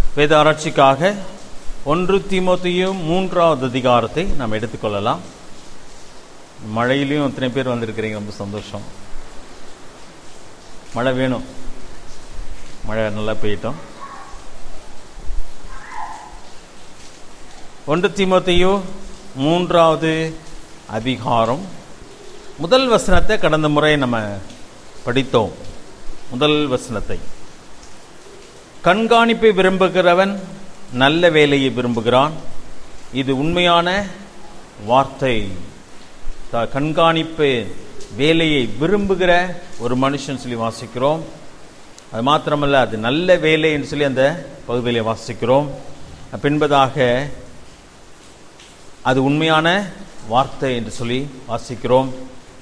வேத ஆராய்ச்சிக்காக ஒன்று தீமோத்தியும் மூன்றாவது அதிகாரத்தை நாம் எடுத்துக்கொள்ளலாம் மழையிலையும் எத்தனை பேர் வந்திருக்கிறீங்க ரொம்ப சந்தோஷம் மழை வேணும் மழை நல்லா பெய்யட்டும் ஒன்று தீமோத்தேயு மூன்றாவது அதிகாரம் முதல் வசனத்தை கடந்த முறை நம்ம படித்தோம் முதல் வசனத்தை கண்காணிப்பை விரும்புகிறவன் நல்ல வேலையை விரும்புகிறான் இது உண்மையான வார்த்தை த- கண்காணிப்பு வேலையை விரும்புகிற ஒரு மனுஷன் சொல்லி வாசிக்கிறோம் அது மாத்திரமல்ல அது நல்ல வேலை என்று சொல்லி அந்த பகுதியிலே வாசிக்கிறோம் பின்பதாக அது உண்மையான வார்த்தை என்று சொல்லி வாசிக்கிறோம்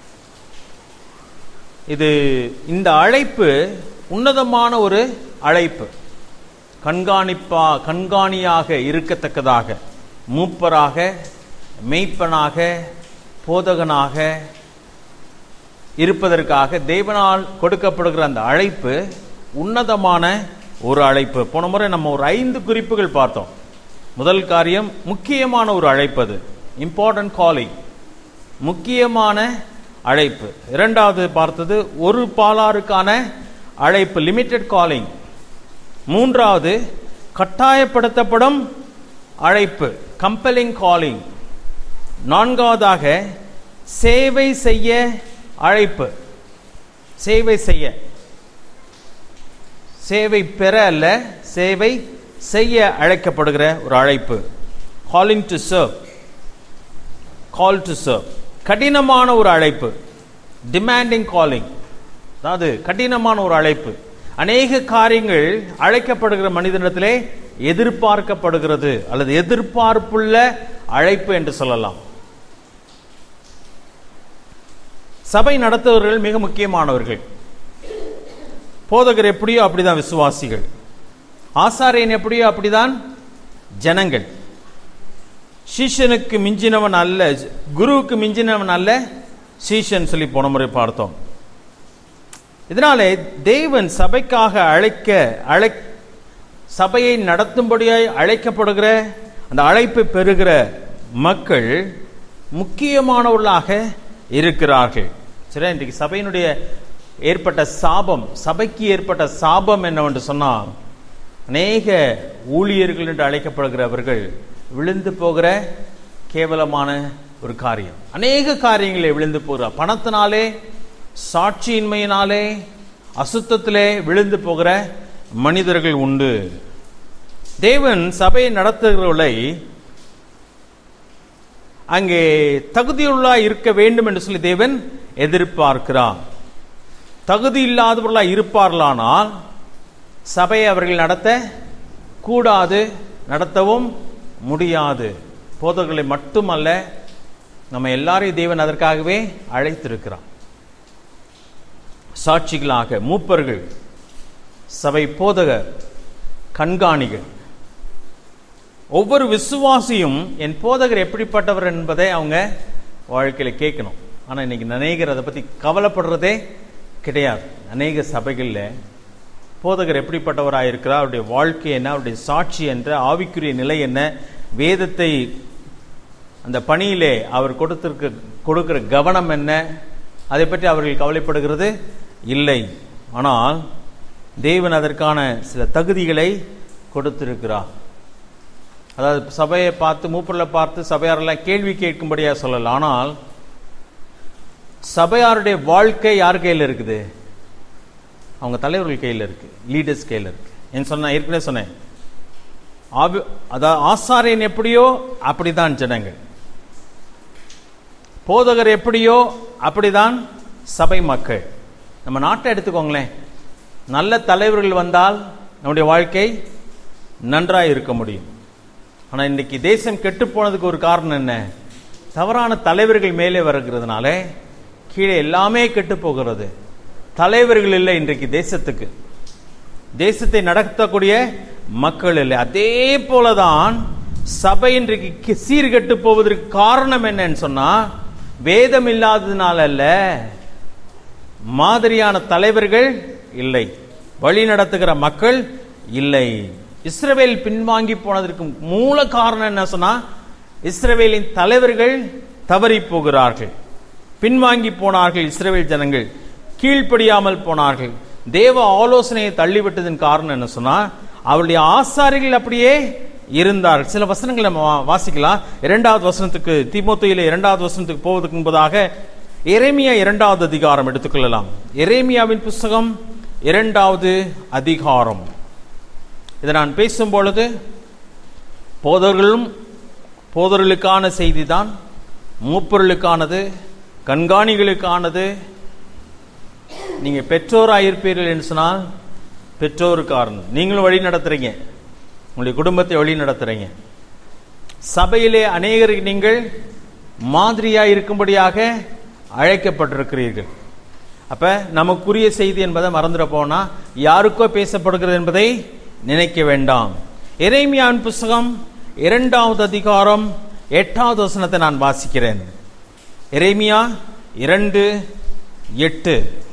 இது இந்த அழைப்பு உன்னதமான ஒரு அழைப்பு கண்காணிப்பா கண்காணியாக இருக்கத்தக்கதாக மூப்பராக மெய்ப்பனாக போதகனாக இருப்பதற்காக தேவனால் கொடுக்கப்படுகிற அந்த அழைப்பு உன்னதமான ஒரு அழைப்பு போன முறை நம்ம ஒரு ஐந்து குறிப்புகள் பார்த்தோம் முதல் காரியம் முக்கியமான ஒரு அழைப்பு அது இம்பார்ட்டன்ட் காலிங் முக்கியமான அழைப்பு இரண்டாவது பார்த்தது ஒரு பாலாருக்கான அழைப்பு லிமிட்டெட் காலிங் மூன்றாவது கட்டாயப்படுத்தப்படும் அழைப்பு கம்பெலிங் காலிங் நான்காவதாக சேவை செய்ய அழைப்பு சேவை செய்ய சேவை பெற அல்ல சேவை செய்ய அழைக்கப்படுகிற ஒரு அழைப்பு calling to serve call to serve கடினமான ஒரு அழைப்பு டிமாண்டிங் காலிங் அதாவது கடினமான ஒரு அழைப்பு அநேக காரியங்கள் அழைக்கப்படுகிற மனிதனிடத்திலே எதிர்பார்க்கப்படுகிறது அல்லது எதிர்பார்ப்புள்ள அழைப்பு என்று சொல்லலாம் சபை நடத்துவர்கள் மிக முக்கியமானவர்கள் போதகர் எப்படியோ அப்படிதான் விசுவாசிகள் ஆசாரியன் எப்படியோ அப்படிதான் ஜனங்கள் சீஷனுக்கு மிஞ்சினவன் அல்ல குருவுக்கு மிஞ்சினவன் அல்ல சீஷன் சொல்லி போன முறை பார்த்தோம் இதனாலே தேவன் சபைக்காக அழைக்க அழை சபையை நடத்தும்படியாய் அழைக்கப்படுகிற அந்த அழைப்பை பெறுகிற மக்கள் முக்கியமானவர்களாக இருக்கிறார்கள் சரி இன்றைக்கு சபையினுடைய ஏற்பட்ட சாபம் சபைக்கு ஏற்பட்ட சாபம் என்னவென்று சொன்னால் அநேக ஊழியர்கள் என்று அழைக்கப்படுகிறவர்கள் விழுந்து போகிற கேவலமான ஒரு காரியம் அநேக காரியங்களை விழுந்து போகிற பணத்தினாலே சாட்சியின்மையினாலே அசுத்தத்திலே விழுந்து போகிற மனிதர்கள் உண்டு தேவன் சபையை நடத்துகிறவர்களை அங்கே தகுதியுள்ளா இருக்க வேண்டும் என்று சொல்லி தேவன் எதிர்பார்க்கிறார் தகுதி இல்லாதவர்களா இருப்பார்களானால் சபையை அவர்கள் நடத்த கூடாது நடத்தவும் முடியாது போதர்களை மட்டுமல்ல நம்ம எல்லாரையும் தேவன் அதற்காகவே அழைத்திருக்கிறார் சாட்சிகளாக மூப்பர்கள் சபை போதகர் கண்காணிகள் ஒவ்வொரு விசுவாசியும் என் போதகர் எப்படிப்பட்டவர் என்பதை அவங்க வாழ்க்கையில கேட்கணும் ஆனா இன்னைக்கு அநேகர் அதை பத்தி கவலைப்படுறதே கிடையாது அநேக சபைகளில் போதகர் எப்படிப்பட்டவராக இருக்கிறார் அவருடைய வாழ்க்கை என்ன அவருடைய சாட்சி என்ற ஆவிக்குரிய நிலை என்ன வேதத்தை அந்த பணியிலே அவர் கொடுத்திருக்க கொடுக்கிற கவனம் என்ன அதை பற்றி அவர்கள் கவலைப்படுகிறது இல்லை ஆனால் தேவன் அதற்கான சில தகுதிகளை கொடுத்திருக்கிறார் அதாவது சபையை பார்த்து மூப்பர்களை பார்த்து சபையாரெல்லாம் கேள்வி கேட்கும்படியா சொல்லலாம் ஆனால் சபையாருடைய வாழ்க்கை யார் கையில் இருக்குது அவங்க தலைவர்கள் கையில் இருக்கு லீடர்ஸ் கையில் இருக்கு ஏன் சொன்ன ஏற்கனவே சொன்னேன் ஆவி அதாவது ஆசாரியன் எப்படியோ அப்படிதான் ஜனங்கள் போதகர் எப்படியோ அப்படிதான் சபை மக்கள் நம்ம நாட்டை எடுத்துக்கோங்களேன் நல்ல தலைவர்கள் வந்தால் நம்முடைய வாழ்க்கை நன்றாக இருக்க முடியும் ஆனால் இன்னைக்கு தேசம் கெட்டு போனதுக்கு ஒரு காரணம் என்ன தவறான தலைவர்கள் மேலே வருகிறதுனால கீழே எல்லாமே கெட்டு போகிறது தலைவர்கள் இல்லை இன்றைக்கு தேசத்துக்கு தேசத்தை நடத்தக்கூடிய மக்கள் இல்லை அதே போலதான் சபை இன்றைக்கு கி- சீர்கெட்டு போவதற்கு காரணம் என்னன்னு சொன்னா வேதம் இல்லாததுனால அல்ல மாதிரியான தலைவர்கள் இல்லை வழி நடத்துகிற மக்கள் இல்லை இஸ்ரவேல் பின்வாங்கி போனதற்கு மூல காரணம் என்ன சொன்னா இஸ்ரவேலின் தலைவர்கள் தவறி போகிறார்கள் பின்வாங்கி போனார்கள் இஸ்ரவேல் ஜனங்கள் கீழ்ப்படியாமல் போனார்கள் தேவ ஆலோசனையை தள்ளிவிட்டதன் காரணம் என்ன சொன்னா அவருடைய ஆசாரிகள் அப்படியே இருந்தார்கள் சில வசனங்களை நம்ம வா- வாசிக்கலாம் இரண்டாவது வசனத்துக்கு தீமோத்தேயில இரண்டாவது வசனத்துக்கு போவதற்கு முன்பதாக எரேமியா இரண்டாவது அதிகாரம் எடுத்துக்கொள்ளலாம் எரேமியாவின் புஸ்தகம் இரண்டாவது அதிகாரம் இதை நான் பேசும் பொழுது போதர்களும் போதர்களுக்கான செய்திதான் மூப்பொருளுக்கானது கண்காணிகளுக்கானது நீங்க பெற்றோராயிருப்பீர்கள் என்று சொன்னால் பெற்றோருக்காரன் நீங்களும் வழி நடத்துறீங்க உங்களுடைய குடும்பத்தை வழி நடத்துறீங்க சபையிலே அநேகருக்கு நீங்கள் மாதிரியாய் இருக்கும்படியாக அழைக்கப்பட்டிருக்கிறீர்கள் அப்ப நமக்குரிய செய்தி என்பதை மறந்துட போனா யாருக்கோ பேசப்படுகிறது என்பதை நினைக்க வேண்டாம் எரேமியாவின் புஸ்தகம் இரண்டாவது அதிகாரம் எட்டாவது வசனத்தை நான் வாசிக்கிறேன் எரேமியா இரண்டு எட்டு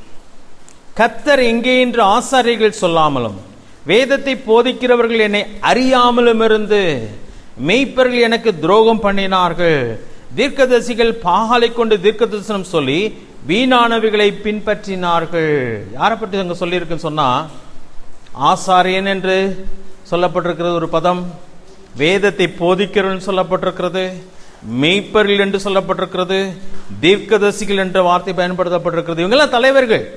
கத்தர் எங்கே என்று ஆசாரியர்கள் சொல்லாமலும் வேதத்தை போதிக்கிறவர்கள் என்னை அறியாமலும் இருந்து மெய்ப்பர்கள் எனக்கு துரோகம் பண்ணினார்கள் தீர்க்கதரிசிகள் பாகாலை கொண்டு தீர்க்க தரிசனம் சொல்லி வீணானவைகளை பின்பற்றினார்கள் யாரை பற்றி அங்க சொல்லியிருக்குன்னு சொன்னா ஆசாரியன் என்று சொல்லப்பட்டிருக்கிறது ஒரு பதம் வேதத்தை போதிக்கிறவன் சொல்லப்பட்டிருக்கிறது மெய்ப்பர்கள் என்று சொல்லப்பட்டிருக்கிறது தீர்க்கதரிசிகள் என்ற வார்த்தை பயன்படுத்தப்பட்டிருக்கிறது இவங்கெல்லாம் தலைவர்கள்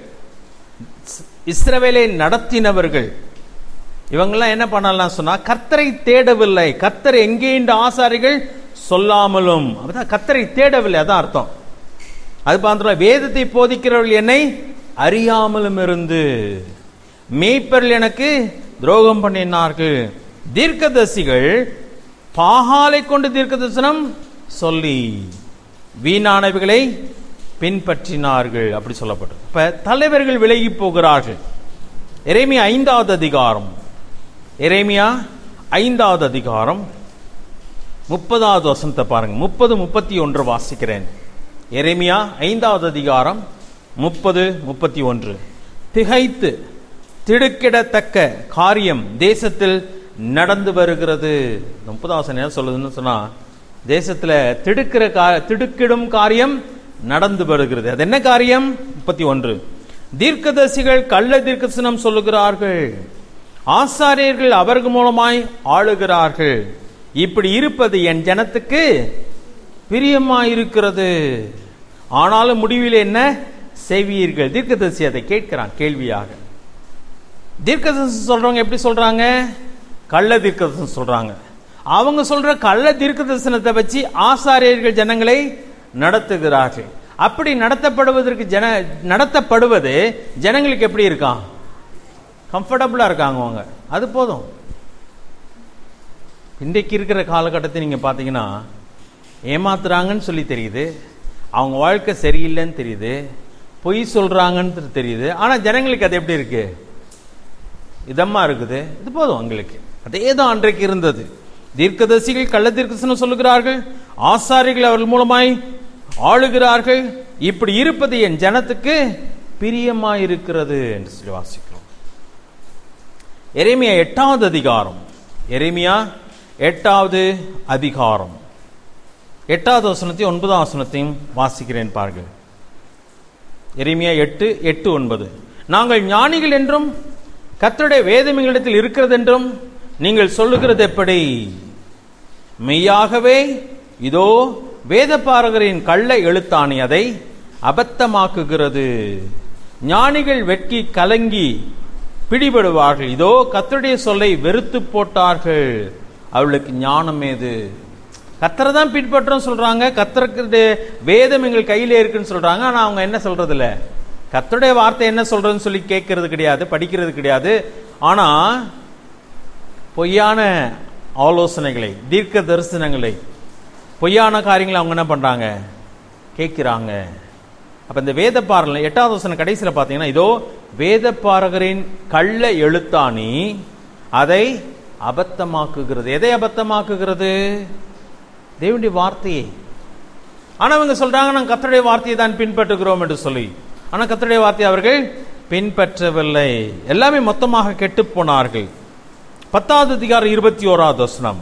இஸ்ரவேலை நடத்தினவர்கள் இவங்கெல்லாம் என்ன பண்ணலாம் சொன்னா கர்த்தரை தேடவில்லை கர்த்தர் எங்கே இந்த ஆசாரிகள் சொல்லாமலும் அப்பதான் கர்த்தரை தேடவில்லை அதான் அர்த்தம் அது பார்த்தோம் வேதத்தை போதிக்கிறவர்கள் என்னை அறியாமலும் இருந்து மேய்ப்பர்கள் எனக்கு துரோகம் பண்ணினார்கள் தீர்க்கதரிசிகள் பாகாலை கொண்டு தீர்க்க தரிசனம் சொல்லி வீணானவைகளை பின்பற்றினார்கள் அப்படி சொல்லப்பட்டது இப்ப தலைவர்கள் விலகி போகிறார்கள் எரேமியா ஐந்தாவது அதிகாரம் எரேமியா ஐந்தாவது அதிகாரம் முப்பதாவது வசனத்தை பாருங்க முப்பது முப்பத்தி ஒன்று வாசிக்கிறேன் எரேமியா ஐந்தாவது அதிகாரம் முப்பது முப்பத்தி ஒன்று திகைத்து திடுக்கிடத்தக்க காரியம் தேசத்தில் நடந்து வருகிறது முப்பதாவது வசனம் என்ன சொல்லுதுன்னு சொன்னா தேசத்துல திடுக்கிற கா திடுக்கிடும் காரியம் நடந்து வருகிறது அது என்ன காரியம் முப்பத்தி ஒன்று தீர்க்கதரிசிகள் கள்ள தீர்க்கசனம் சொல்லுகிறார்கள் ஆசாரியர்கள் அவர்கள் மூலமாய் ஆளுகிறார்கள் இப்படி இருப்பது என் ஜனத்துக்கு பிரியமாயிருக்கிறது ஆனாலும் முடிவில் என்ன செய்வீர்கள் தீர்க்கதரிசி அதை கேட்கிறான் கேள்வியாக தீர்க்கதரிசி சொல்றவங்க எப்படி சொல்றாங்க கள்ள தீர்க்கதரிசனம் சொல்றாங்க அவங்க சொல்ற கள்ள தீர்க்க தரிசனத்தை வச்சு ஆசாரியர்கள் ஜனங்களை நடத்துகிறார்கள் அப்படி நடத்தப்படுவதற்கு ஜன நடத்தப்படுவது ஜனங்களுக்கு எப்படி இருக்கான் கம்ஃபர்டபுளா இருக்காங்க அவங்க அது போதும் இன்றைக்கு இருக்கிற காலகட்டத்தை நீங்க பாத்தீங்கன்னா ஏமாத்துறாங்கன்னு சொல்லி தெரியுது அவங்க வாழ்க்கை சரியில்லைன்னு தெரியுது பொய் சொல்றாங்கன்னு தெரியுது ஆனா ஜனங்களுக்கு அது எப்படி இருக்கு இதமா இருக்குது இது போதும் அவங்களுக்கு அதே தான் அன்றைக்கு இருந்தது தீர்க்கதரிசிகள் கள்ள தீர்க்கசனம் சொல்லுகிறார்கள் ஆசாரிகள் அவர்கள் மூலமாய் ஆளுகிறார்கள் இப்படி இருப்பது என் ஜனத்துக்கு பிரியமாயிருக்கிறது என்று சொல்லி வாசிக்கிறோம் எரேமியா எட்டாவது அதிகாரம் எரேமியா எட்டாவது அதிகாரம் எட்டாவது வசனத்தையும் ஒன்பதாம் வசனத்தையும் வாசிக்கிறேன் பாருங்கள் எரேமியா எட்டு எட்டு ஒன்பது நாங்கள் ஞானிகள் என்றும் கர்த்தருடைய வேதம் எங்களிடத்தில் இருக்கிறது என்றும் நீங்கள் சொல்லுகிறது எப்படி மெய்யாகவே இதோ வேதபாரகரின் கள்ள எழுத்தாணி அதை அபத்தமாக்குகிறது ஞானிகள் வெட்கி கலங்கி பிடிபடுவார்கள் இதோ கர்த்தருடைய சொல்லை வெறுத்து போட்டார்கள் அவளுக்கு ஞானம் ஏது கத்தரை தான் பின்பற்றோம் சொல்றாங்க கத்தருக்கு வேதம் எங்கள் கையில இருக்குன்னு சொல்றாங்க ஆனா அவங்க என்ன சொல்றது இல்ல கத்தருடைய வார்த்தை என்ன சொல்றதுன்னு சொல்லி கேட்கறது கிடையாது படிக்கிறது கிடையாது ஆனா பொய்யான ஆலோசனைகளை தீர்க்க தரிசனங்களை பொய்யான காரியங்களை அவங்க என்ன பண்றாங்க கேட்கிறாங்க அப்ப இந்த வேத பாரல எட்டாவது வசனம் கடைசியில் பார்த்தீங்கன்னா இதோ வேத பாரகரின் கள்ள எழுத்தாணி அதை அபத்தமாக்குகிறது எதை அபத்தமாக்குகிறது தேவனுடைய வார்த்தையை ஆனா அவங்க சொல்றாங்க நாங்கள் கத்தருடைய வார்த்தையை தான் பின்பற்றுகிறோம் என்று சொல்லி ஆனா கத்தருடைய வார்த்தையை அவர்கள் பின்பற்றவில்லை எல்லாமே மொத்தமாக கெட்டு போனார்கள் பத்தாவது அதிகாரம் இருபத்தி ஓராவது வசனம்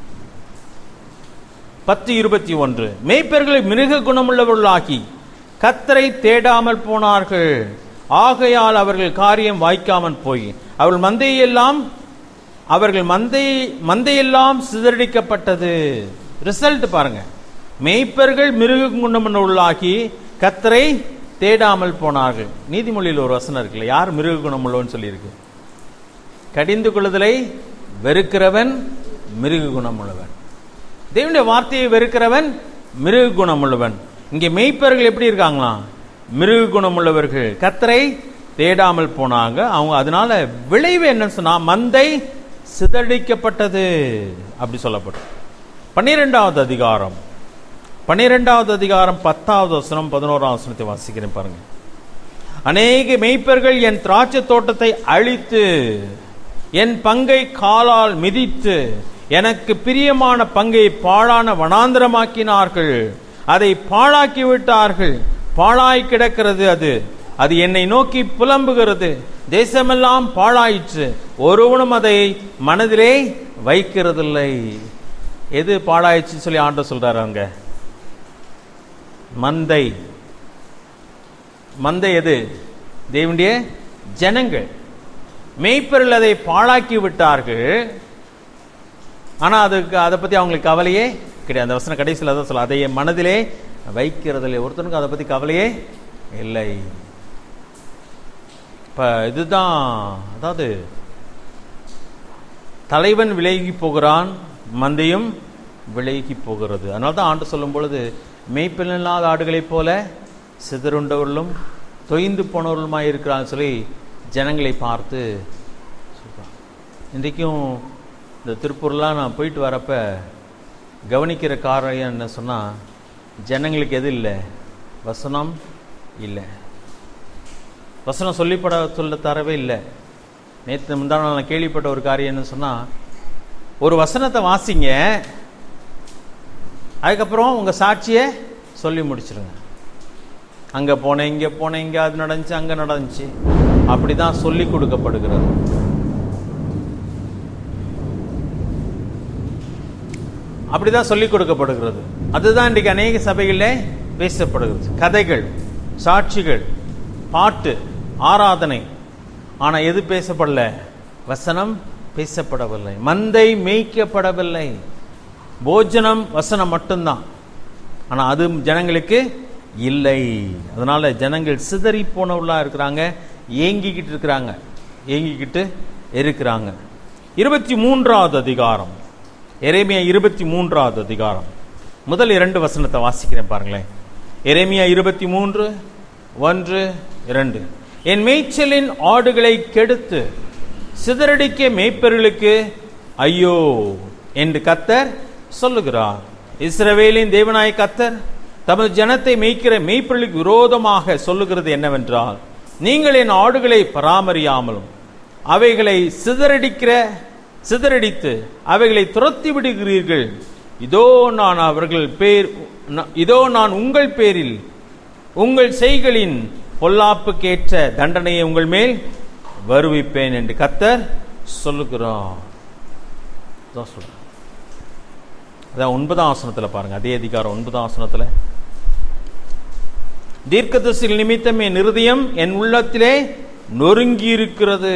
பத்து இருபத்தி ஒன்று மேய்ப்பர்களை மிருக குணமுள்ளவர்களாக்கி கத்தரை தேடாமல் போனார்கள் ஆகையால் அவர்கள் காரியம் வாய்க்காமல் போய் அவர்கள் மந்தையெல்லாம் அவர்கள் மந்தை மந்தையெல்லாம் சிதறடிக்கப்பட்டது ரிசல்ட் பாருங்க மேய்ப்பர்கள் மிருக குணமுள்ளவர்களாகி கத்தரை தேடாமல் போனார்கள் நீதிமொழியில் ஒரு வசனம் இருக்குல்ல யார் மிருக குணமுள்ளவன் சொல்லியிருக்கு கடிந்து கொள்ளுதலை வெறுக்கிறவன் மிருக குணமுள்ளவன் தேவனுடைய வார்த்தையை வெறுக்கிறவன் மிருக குணமுள்ளவன் இங்கே மெய்ப்பர்கள் எப்படி இருக்காங்களாம் மிருக குணமுள்ளவர்கள் கத்தரை தேடாமல் போனாங்க அவங்க அதனால விளைவு என்ன சொன்னா மந்தை சிதறடிக்கப்பட்டது அப்படி சொல்லப்படும் பன்னிரெண்டாவது அதிகாரம் பன்னிரெண்டாவது அதிகாரம் பத்தாவது வசனம் பதினோராம் வசனத்தை வாசிக்கிறேன் பாருங்க அநேக மெய்ப்பர்கள் என் திராட்சை தோட்டத்தை அழித்து என் பங்கை காலால் மிதித்து எனக்கு பிரியமான பங்கை பாழான வனாந்திரமாக்கினார்கள் அதை பாழாக்கி விட்டார்கள் பாழாய் கிடக்கிறது அது அது என்னை நோக்கி புலம்புகிறது தேசமெல்லாம் பாழாயிற்று ஒருவனும் அதை மனதிலே வைக்கிறதில்லை எது பாழாயிடுச்சுன்னு சொல்லி ஆண்டு சொல்றாரு அங்க மந்தை மந்தை எது தேவனுடைய ஜனங்கள் மெய்ப்பர்கள் அதை பாழாக்கி விட்டார்கள் ஆனா அதுக்கு அதை பத்தி அவங்களுக்கு கவலையே கிடையாது அந்த வசனம் கடைசியில் அதான் சொல்ல அதை என் மனதிலே வைக்கிறதில்லை ஒருத்தனுக்கு அதை பத்தி கவலையே இல்லை இப்ப இதுதான் அதாவது தலைவன் விலகி போகிறான் மந்தையும் விலகி போகிறது அதனால தான் ஆண்டு சொல்லும் பொழுது மேய்ப்பில் இல்லாத ஆடுகளைப் போல சிதறுண்டவர்களும் தொய்ந்து போனவர்களுமாய் இருக்கிறான்னு சொல்லி ஜனங்களை பார்த்து சொல்கிறான் இன்றைக்கும் இந்த திருப்பூர்லாம் நான் போயிட்டு வரப்ப கவனிக்கிற காரியம் என்ன சொன்னால் ஜனங்களுக்கு எது இல்லை வசனம் இல்லை வசனம் சொல்லிப்பட சொல்ல தரவே இல்லை நேற்று முந்தான நான் கேள்விப்பட்ட ஒரு காரியம் என்ன சொன்னால் ஒரு வசனத்தை வாசிங்க அதுக்கப்புறம் உங்கள் சாட்சியை சொல்லி முடிச்சிருங்க அங்கே போனேன் இங்கே போனேன் இங்கே அது நடந்துச்சு அங்கே நடந்துச்சு அப்படி தான் சொல்லி கொடுக்கப்படுகிறது அப்படிதான் சொல்லிக் கொடுக்கப்படுகிறது அதுதான் இன்றைக்கு அநேக சபைகளில் பேசப்படுகிறது கதைகள் சாட்சிகள் பாட்டு ஆராதனை ஆனா எது பேசப்படல வசனம் பேசப்படவில்லை மந்தை மேய்க்கப்படவில்லை போஜனம் வசனம் மட்டும்தான் ஆனா அது ஜனங்களுக்கு இல்லை அதனால ஜனங்கள் சிதறி போனவர்களா இருக்கிறாங்க ஏங்கிக்கிட்டு இருக்கிறாங்க ஏங்கிக்கிட்டு இருக்கிறாங்க இருபத்தி மூன்றாவது அதிகாரம் எரேமியா இருபத்தி மூன்றாவது அதிகாரம் முதல் இரண்டு வசனத்தை வாசிக்கிறேன் பாருங்களேன் எரேமியா இருபத்தி மூன்று ஒன்று இரண்டு என் மேய்ச்சலின் ஆடுகளை கெடுத்து சிதறடிக்க மேய்ப்பர்களுக்கு ஐயோ என்று கத்தர் சொல்லுகிறார் இஸ்ரவேலின் தேவனாய கத்தர் தமது ஜனத்தை மேய்க்கிற மேய்ப்பர்களுக்கு விரோதமாக சொல்லுகிறது என்னவென்றால் நீங்கள் என் ஆடுகளை பராமரியாமலும் அவைகளை சிதறடிக்கிற சிதறடித்து அவைகளை துரத்தி விடுகிறீர்கள் இதோ நான் அவர்கள் பேர் இதோ நான் உங்கள் பேரில் உங்கள் செய்களின் பொல்லாப்புக்கேற்ற தண்டனையை உங்கள் மேல் வருவிப்பேன் என்று கத்தர் சொல்லுகிறார் அதான் சொல்றேன் அதான் ஒன்பதாம் ஆசனத்தில் பாருங்க அதே அதிகாரம் ஒன்பதாம் ஆசனத்தில் தீர்க்கதரிசிகள் நிமித்தம் என் இருதயம் என் உள்ளத்திலே நொறுங்கி இருக்கிறது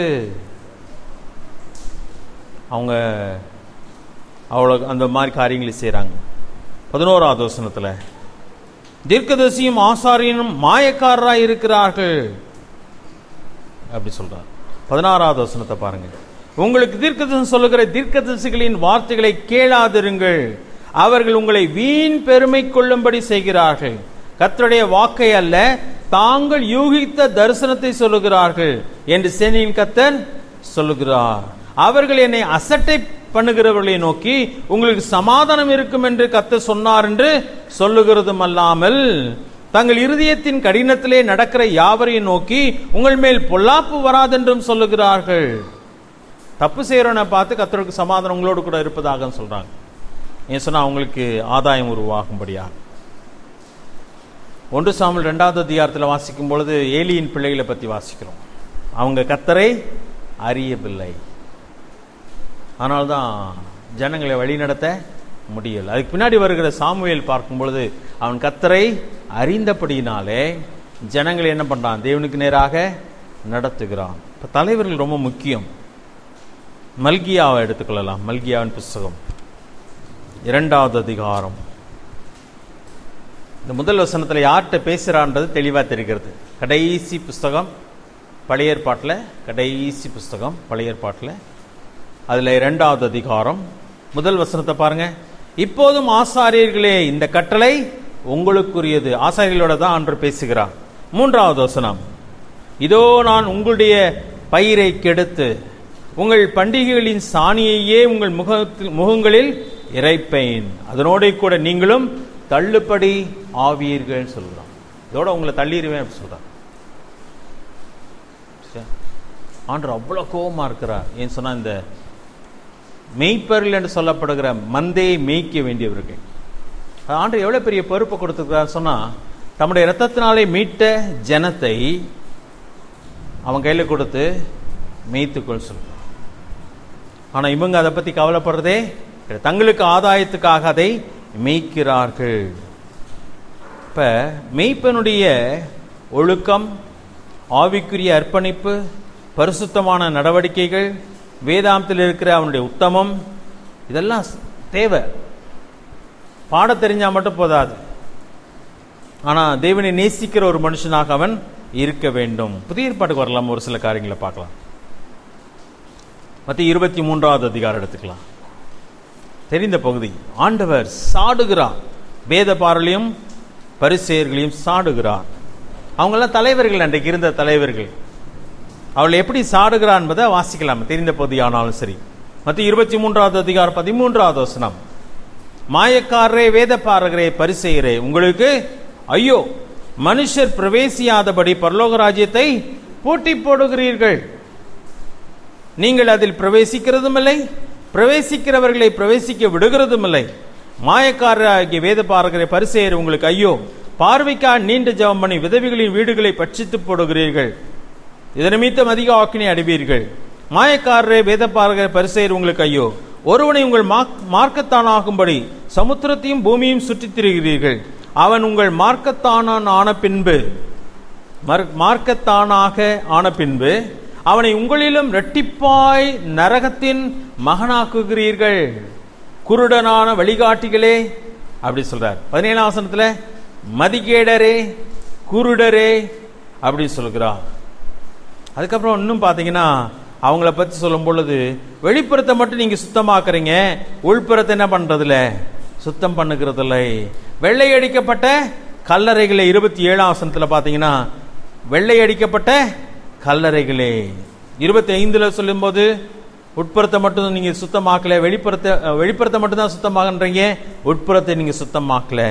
அவங்க அவ்வளோ அந்த மாதிரி காரியங்களை செய்கிறாங்க பதினோராவது வசனத்தில் தீர்க்கதரிசியும் ஆசாரியனும் மாயக்காரராய் இருக்கிறார்கள் அப்படி சொல்றார் பதினாறாவது வசனத்தை பாருங்க உங்களுக்கு தீர்க்கதரிசனம் சொல்லுகிற தீர்க்கதரிசிகளின் வார்த்தைகளை கேளாதிருங்கள் அவர்கள் உங்களை வீண் பெருமை கொள்ளும்படி செய்கிறார்கள் கர்த்தருடைய வாக்கை அல்ல தாங்கள் யூகித்த தரிசனத்தை சொல்லுகிறார்கள் என்று சேனையின் கத்தர் சொல்லுகிறார் அவர்கள் என்னை அசட்டை பண்ணுகிறவர்களை நோக்கி உங்களுக்கு சமாதானம் இருக்கும் என்று கத்த சொன்னார் என்று சொல்லுகிறதும் அல்லாமல் தங்கள் இருதயத்தின் கடினத்திலே நடக்கிற யாவரையும் நோக்கி உங்கள் மேல் பொல்லாப்பு வராதென்றும் சொல்லுகிறார்கள் தப்பு செய்யறவனை பார்த்து கத்தருக்கு சமாதானம் உங்களோடு கூட இருப்பதாக சொல்றாங்க ஏன் சொன்னா அவங்களுக்கு ஆதாயம் உருவாகும்படியா ஒன்று சாமல் ரெண்டாவது அதிகாரத்தில் வாசிக்கும் பொழுது ஏலியின் பிள்ளைகளை பற்றி வாசிக்கிறோம் அவங்க கத்தரை அறியவில்லை அதனால தான் ஜனங்களை வழிநடத்த முடியல அதுக்கு பின்னாடி வருகிற சாமுவேல் பார்க்கும் பொழுது அவன் கத்தரை அறிந்தபடியினாலே ஜனங்களை என்ன பண்றான் தேவனுக்கு நேராக நடத்துகிறான் இப்போ தலைவர்கள் ரொம்ப முக்கியம் மல்கியாவை எடுத்துக்கொள்ளலாம் மல்கியாவின் புஸ்தகம் இரண்டாவது அதிகாரம் இந்த முதல் வசனத்தில் யார்கிட்ட பேசுகிறான்றது தெளிவாக தெரிகிறது கடைசி புஸ்தகம் பழைய ஏற்பாட்டில் கடைசி புஸ்தகம் பழைய ஏற்பாட்டில் அதில் இரண்டாவது அதிகாரம் முதல் வசனத்தை பாருங்க இப்போதும் ஆசாரியர்களே இந்த கட்டளை உங்களுக்குரியது ஆசாரியர்களோட தான் அன்று பேசுகிறார் மூன்றாவது வசனம் இதோ நான் உங்களுடைய பயிரை கெடுத்து உங்கள் பண்டிகைகளின் சாணியையே உங்கள் முகத்தில் முகங்களில் இறைப்பேன் அதனோட கூட நீங்களும் தள்ளுபடி ஆவீர்கள் சொல்கிறான் இதோட உங்களை தள்ளிடுவேன் அப்படி சொல்றான் சரி. ஆண்டவர் அவ்வளோ கோபமா இருக்கிறார் ஏன் சொன்னா இந்த மெய்ப்பர்கள் என்று சொல்லப்படுகிற மந்தையை மேய்க்க வேண்டியவர்கள் அது ஆண்டவர் எவ்வளவு பெரிய பொறுப்பை கொடுத்துருக்கிறார் சொன்னா தம்முடைய இரத்தத்தினாலே மீட்ட ஜனத்தை அவன் கையில கொடுத்து மேய்த்துக்கொள் சொல்றான் ஆனா இவங்க அதை பத்தி கவலைப்படுறதே கிடையாது. தங்களுக்கு ஆதாயத்துக்காக அதை மேய்க்கிறார்கள் இப்ப மெய்ப்பனுடைய ஒழுக்கம் ஆவிக்குரிய அர்ப்பணிப்பு பரிசுத்தமான நடவடிக்கைகள் வேதாந்தத்தில் இருக்கிற அவனுடைய உத்தமம் இதெல்லாம் தேவை பாட தெரிஞ்சா மட்டும் போதாது ஆனா தேவனை நேசிக்கிற ஒரு மனுஷனாக அவன் இருக்க வேண்டும் புதிய ஏற்பாட்டுக்கு வரலாம் ஒரு சில காரியங்களை பார்க்கலாம் மத்திய இருபத்தி மூன்றாவது அதிகாரம் எடுத்துக்கலாம் தெரிந்த பகுதி ஆண்டவர் சாடுகிறார் வேத பாரலையும் பரிசெயர்களையும் சாடுகிறார் அவங்கெல்லாம் தலைவர்கள் அன்றைக்கு இருந்த தலைவர்கள் அவள் எப்படி சாடுகிறார் என்பதை வாசிக்கலாம் தெரிந்த பகுதி ஆனாலும் சரி மத்திய இருபத்தி மூன்றாவது அதிகாரம் பதிமூன்றாவது வசனம் மாயக்காரரே வேத பாரகரே பரிசெயரே உங்களுக்கு ஐயோ மனுஷர் பிரவேசியாதபடி பரலோக ராஜ்யத்தை பூட்டி போடுகிறீர்கள் நீங்கள் அதில் பிரவேசிக்கிறதும் இல்லை பிரவேசிக்கிறவர்களை பிரவேசிக்க விடுகிறதும் இல்லை மாயக்காரராகிய வேத பாரகரை பரிசெயர் உங்களுக்கு ஐயோ பார்வைக்கா நீண்ட ஜெபம் பண்ணி விதவிகளின் வீடுகளை பட்சித்து போடுகிறீர்கள் இதன் நிமித்தம் அதிக ஆக்கினை அடைவீர்கள் மாயக்காரரே வேத பாரகரை பரிசெயர் உங்களுக்கு ஐயோ ஒருவனை உங்கள் மார்க்- மார்க்கத்தானாகும்படி சமுத்திரத்தையும் பூமியையும் சுற்றித் திரிகிறீர்கள் அவன் உங்கள் மார்க்கத்தானான் ஆன பின்பு மர்- மார்க்கத்தானாக ஆன பின்பு அவனை உங்களிலும் இரட்டிப்பாய் நரகத்தின் மகனாக்குகிறீர்கள் குருடனான வழிகாட்டிகளே அப்படி சொல்றார் பதினேழாம் வசனத்துல மதிகேடரே குருடரே அப்படி சொல்கிறார் அதுக்கப்புறம் இன்னும் பார்த்தீங்கன்னா அவங்கள பற்றி சொல்லும் பொழுது வெளிப்புறத்தை மட்டும் நீங்க சுத்தமாக்குறீங்க உள்புறத்தை என்ன பண்றதில்ல சுத்தம் பண்ணுகிறதில்லை வெள்ளை அடிக்கப்பட்ட கல்லறைகளை இருபத்தி ஏழாம் வசனத்தில் பார்த்தீங்கன்னா வெள்ளை அடிக்கப்பட்ட கல்லறைகளே இருபத்தி ஐந்துல சொல்லும்போது உட்புறத்தை மட்டும் நீங்க சுத்தமாக்கல வெளிப்புறத்தை அஹ், வெளிப்புறத்தை மட்டும் தான் சுத்தமாகன்றீங்க உட்புறத்தை நீங்க சுத்தமாக்கல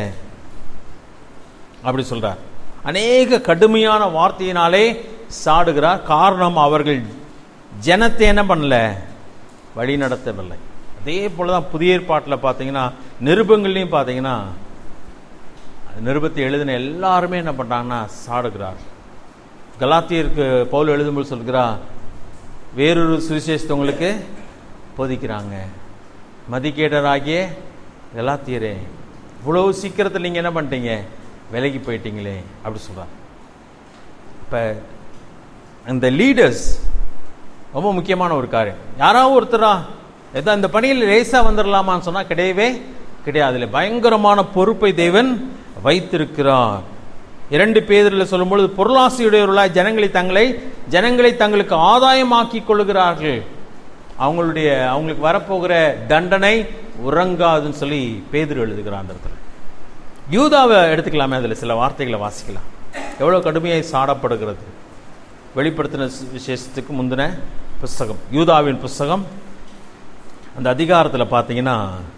அப்படி சொல்றார் அநேக கடுமையான வார்த்தையினாலே சாடுகிறார் காரணம் அவர்கள் ஜனத்தை என்ன பண்ணல வழி நடத்தவில்லை அதே போலதான் புதிய ஏற்பாட்டில் பார்த்தீங்கன்னா நிருபங்கள்லையும் பார்த்தீங்கன்னா நிருபத்தை எழுதின எல்லாருமே என்ன பண்றாங்கன்னா சாடுகிறார் கலாத்தியருக்கு பவுல் எழுதும்போது சொல்கிறா வேறொரு சுவிசேஷத்தை உங்களுக்கு போதிக்கிறாங்க மதிக்கேடராகிய கலாத்தியரே இவ்வளவு சீக்கிரத்தில் நீங்கள் என்ன பண்ணிட்டீங்க விலகி போயிட்டீங்களே அப்படி சொல்கிறார் இப்போ இந்த லீடர்ஸ் ரொம்ப முக்கியமான ஒரு காரியம் யாராவது ஒருத்தரா ஏதோ இந்த பணியில் லேசாக வந்துடலாமான்னு சொன்னால் கிடையவே கிடையாது அதில் பயங்கரமான பொறுப்பை தேவன் வைத்திருக்கிறார் இரண்டு பேரில் சொல்லும்பொழுது பொருளாசையுடையவர்களாய் ஜனங்களை தங்களை ஜனங்களை தங்களுக்கு ஆதாயமாக்கி கொள்ளுகிறார்கள் அவங்களுடைய அவங்களுக்கு வரப்போகிற தண்டனை உறங்காதுன்னு சொல்லி பேதுரு எழுதுகிறான் அந்த இடத்துல யூதாவை எடுத்துக்கலாமே அதில் சில வார்த்தைகளை வாசிக்கலாம் எவ்வளோ கடுமையாய் சாடப்படுகிறது வெளிப்படுத்தின சி- விசேஷத்துக்கு முந்தின புஸ்தகம் யூதாவின் புஸ்தகம் அந்த அதிகாரத்தில் பார்த்தீங்கன்னா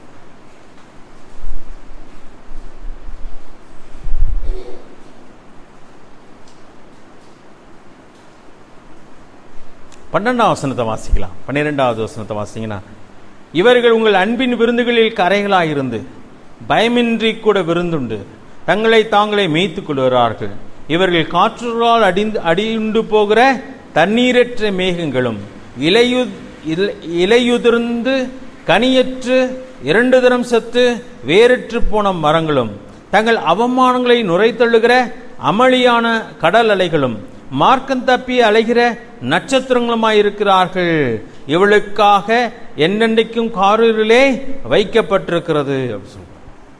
பன்னெண்டாம் வசனத்தை வாசிக்கலாம் பன்னிரெண்டாவது வசனத்தை வாசிங்கன்னா இவர்கள் உங்கள் அன்பின் விருந்துகளில் கரைகளாயிருந்து பயமின்றி கூட விருந்துண்டு தங்களை தாங்களே மேய்த்துக் கொள்கிறார்கள் இவர்கள் காற்றுகளால் அடிந்து அடியுண்டு போகிற தண்ணீரற்ற மேகங்களும் இலையு இல- இலையுதிர்ந்து கனியற்று இரண்டு தினம் செத்து வேறற்று போன மரங்களும் தங்கள் அவமானங்களை நுரைத்தள்ளுகிற அமளியான கடல் அலைகளும் மார்க்கம் தப்பி அலைகிற நட்சத்திரங்களுமாயிருக்கிறார்கள் இவளுக்காக என்னென்றைக்கும் காரிலே வைக்கப்பட்டிருக்கிறது அப்படி சொல்றார்.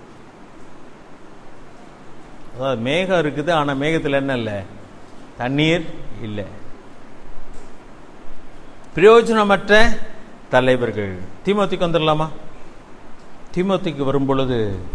அதாவது மேகம் இருக்குது ஆனா மேகத்தில் என்ன இல்லை தண்ணீர் இல்லை பிரயோஜனமற்ற தலைவர்கள் தீமோத்திக்கு வந்துடலாமா தீமோத்திக்கு வரும் பொழுது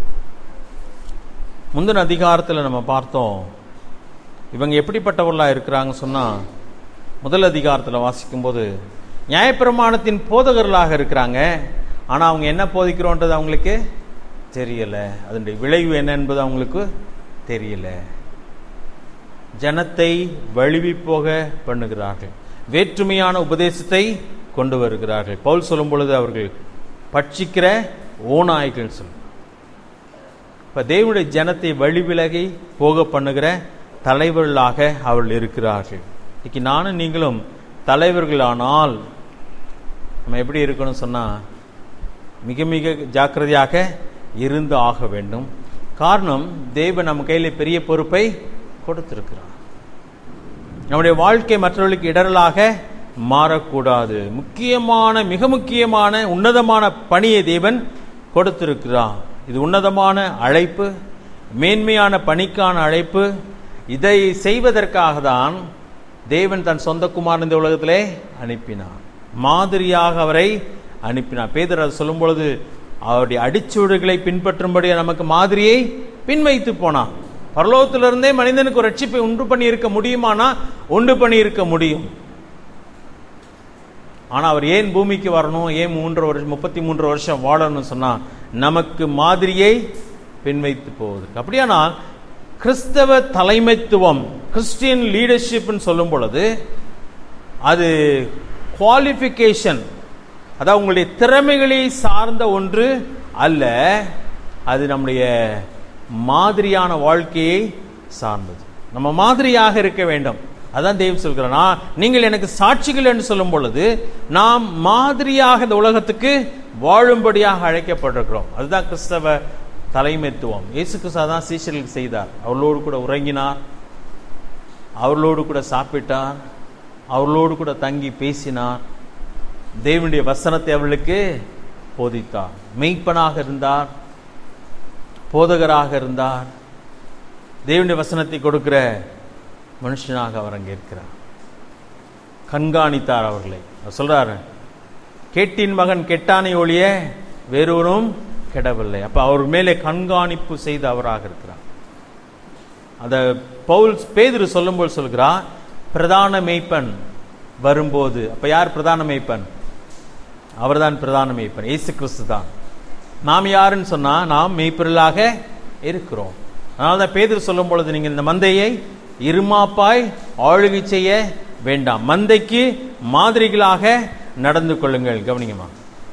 முந்தின அதிகாரத்தில் நம்ம பார்த்தோம் இவங்க எப்படிப்பட்டவர்களாக இருக்கிறாங்க சொன்னால் முதல் அதிகாரத்தில் வாசிக்கும்போது நியாயப்பிரமாணத்தின் போதகர்களாக இருக்கிறாங்க ஆனால் அவங்க என்ன போதிக்கிறோன்றது அவங்களுக்கு தெரியலை அதனுடைய விளைவு என்ன என்பது அவங்களுக்கு தெரியல ஜனத்தை வழுவி போக பண்ணுகிறார்கள் வேற்றுமையான உபதேசத்தை கொண்டு வருகிறார்கள் பவுல் சொல்லும் பொழுது அவர்கள் பட்சிக்கிற ஓநாய்கள் சொல்லும் இப்ப தேவனுடைய ஜனத்தை வழிவிலகி போக பண்ணுகிற தலைவர்களாக அவர்கள் இருக்கிறார்கள் இன்னைக்கு நானும் நீங்களும் தலைவர்களானால் நம்ம எப்படி இருக்கணும் சொன்னா மிக மிக ஜாக்கிரதையாக இருந்து ஆக வேண்டும் காரணம் தேவன் நம்ம கையில பெரிய பொறுப்பை கொடுத்திருக்கிறார் நம்முடைய வாழ்க்கை மற்றவர்களுக்கு இடரலாக மாறக்கூடாது முக்கியமான மிக முக்கியமான உன்னதமான பணியை தேவன் கொடுத்திருக்கிறார் இது உன்னதமான அழைப்பு மேன்மையான பணிக்கான அழைப்பு இதை செய்வதற்காக தான் தேவன் தன் சொந்த குமாரன் இந்த உலகத்திலே அனுப்பினார் மாதிரியாக அவரை அனுப்பினார் பேதர் அதை சொல்லும் பொழுது அவருடைய அடிச்சுவடுகளை பின்பற்றும்படி நமக்கு மாதிரியை பின்வைத்து போனான் பரலோகத்திலிருந்தே மனிதனுக்கு ஒரு ரட்சிப்பை உண்டு பண்ணி இருக்க முடியுமானா உண்டு பண்ணி இருக்க முடியும் ஆனா அவர் ஏன் பூமிக்கு வரணும் ஏன் மூன்று வருஷம் முப்பத்தி மூன்று வருஷம் வாழணும்னு சொன்னா நமக்கு மாதிரியை பின்வைத்து போவதற்கு அப்படியானால் கிறிஸ்தவ தலைமைத்துவம் கிறிஸ்டியன் லீடர்ஷிப்னு சொல்லும் பொழுது அது குவாலிஃபிகேஷன் அதாவது உங்களுடைய திறமைகளை சார்ந்த ஒன்று அல்ல அது நம்முடைய மாதிரியான வாழ்க்கையை சார்ந்தது நம்ம மாதிரியாக இருக்க வேண்டும் அதான் தெய்வம் சொல்கிறார் நான் நீங்கள் எனக்கு சாட்சிகள் என்று சொல்லும் பொழுது நாம் மாதிரியாக இந்த உலகத்துக்கு வாழும்படியாக அழைக்கப்பட்டிருக்கிறோம் அதுதான் கிறிஸ்தவ தலைமைத்துவம் இயேசு கிறிஸ்து தான் சீஷர்களுக்கு செய்தார் அவர்களோடு கூட உறங்கினார் அவர்களோடு கூட சாப்பிட்டார் அவர்களோடு கூட தங்கி பேசினார் தேவனுடைய வசனத்தை அவர்களுக்கு போதித்தார் மெய்ப்பனாக இருந்தார் போதகராக இருந்தார் தேவனுடைய வசனத்தை கொடுக்கிற மனுஷனாக அவர் அங்கே இருக்கிறார் கண்காணித்தார் அவர்களை அவர் சொல்றாரு கேட்டின் மகன் கெட்டானை ஒழிய வேறொரும் கெடவில்லை அப்ப அவர் மேலே கண்காணிப்பு செய்த அவராக இருக்கிறார் அத பவுல் பேதுரு சொல்லும்போது சொல்கிறார் பிரதான மேய்ப்பன் வரும்போது அப்ப யார் பிரதான மேய்ப்பன் அவர்தான் பிரதான மேய்ப்பன் இயேசு கிறிஸ்து தான் நாம் யாருன்னு சொன்னா நாம் மெய்ப்பொருளாக இருக்கிறோம் அதனால தான் பேதர் சொல்லும் பொழுது நீங்கள் இந்த மந்தையை இருமாப்பாய் ஆளுகை செய்ய வேண்டாம் மந்தைக்கு மாதிரிகளாக நடந்து கொள்ளுங்கள் கவனிங்கம்மா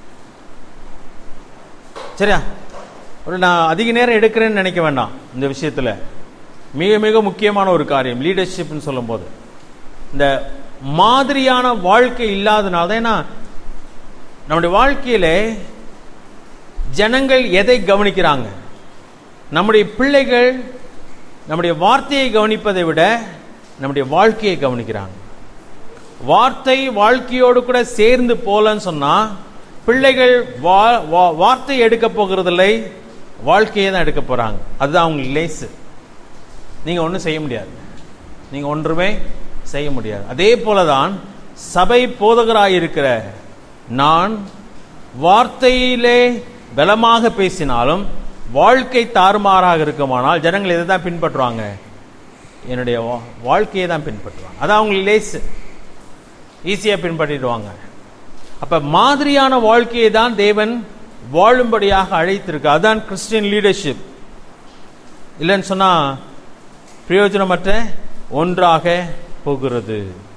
சரியா ஒரு நான் அதிக நேரம் எடுக்கிறேன்னு நினைக்க வேண்டாம் இந்த விஷயத்துல மிக மிக முக்கியமான ஒரு காரியம் லீடர்ஷிப்னு சொல்லும்போது இந்த மாதிரியான வாழ்க்கை இல்லாதனால தான் ஏன்னா நம்முடைய வாழ்க்கையில ஜனங்கள் எதை கவனிக்கிறாங்க நம்முடைய பிள்ளைகள் நம்முடைய வார்த்தையை கவனிப்பதை விட நம்முடைய வாழ்க்கையை கவனிக்கிறாங்க வார்த்தை வாழ்க்கையோடு கூட சேர்ந்து போலன்னு சொன்னா பிள்ளைகள் வா- வா- வார்த்தை எடுக்க போகிறதில்லை வாழ்க்கையை தான் எடுக்க போறாங்க அதுதான் அவங்களுக்கு லேசு நீங்க ஒன்றும் செய்ய முடியாது நீங்க ஒன்றுமே செய்ய முடியாது அதே போலதான் சபை போதகராயிருக்கிற நான் வார்த்தையிலே பலமாக பேசினாலும் வாழ்க்கை தாறுமாறாக இருக்குமானால் ஜனங்கள் இதை தான் பின்பற்றுவாங்க என்னுடைய வா- வாழ்க்கையை தான் பின்பற்றுவாங்க அது அவங்களுக்கு லேசு ஈஸியா பின்பற்றிடுவாங்க அப்ப மாதிரியான வாழ்க்கையை தான் தேவன் வாழும்படியாக அழைத்திருக்கு அதான் கிறிஸ்டியன் லீடர்ஷிப் இல்லைன்னு சொன்னா பிரயோஜனமற்ற ஒன்றாக போகிறது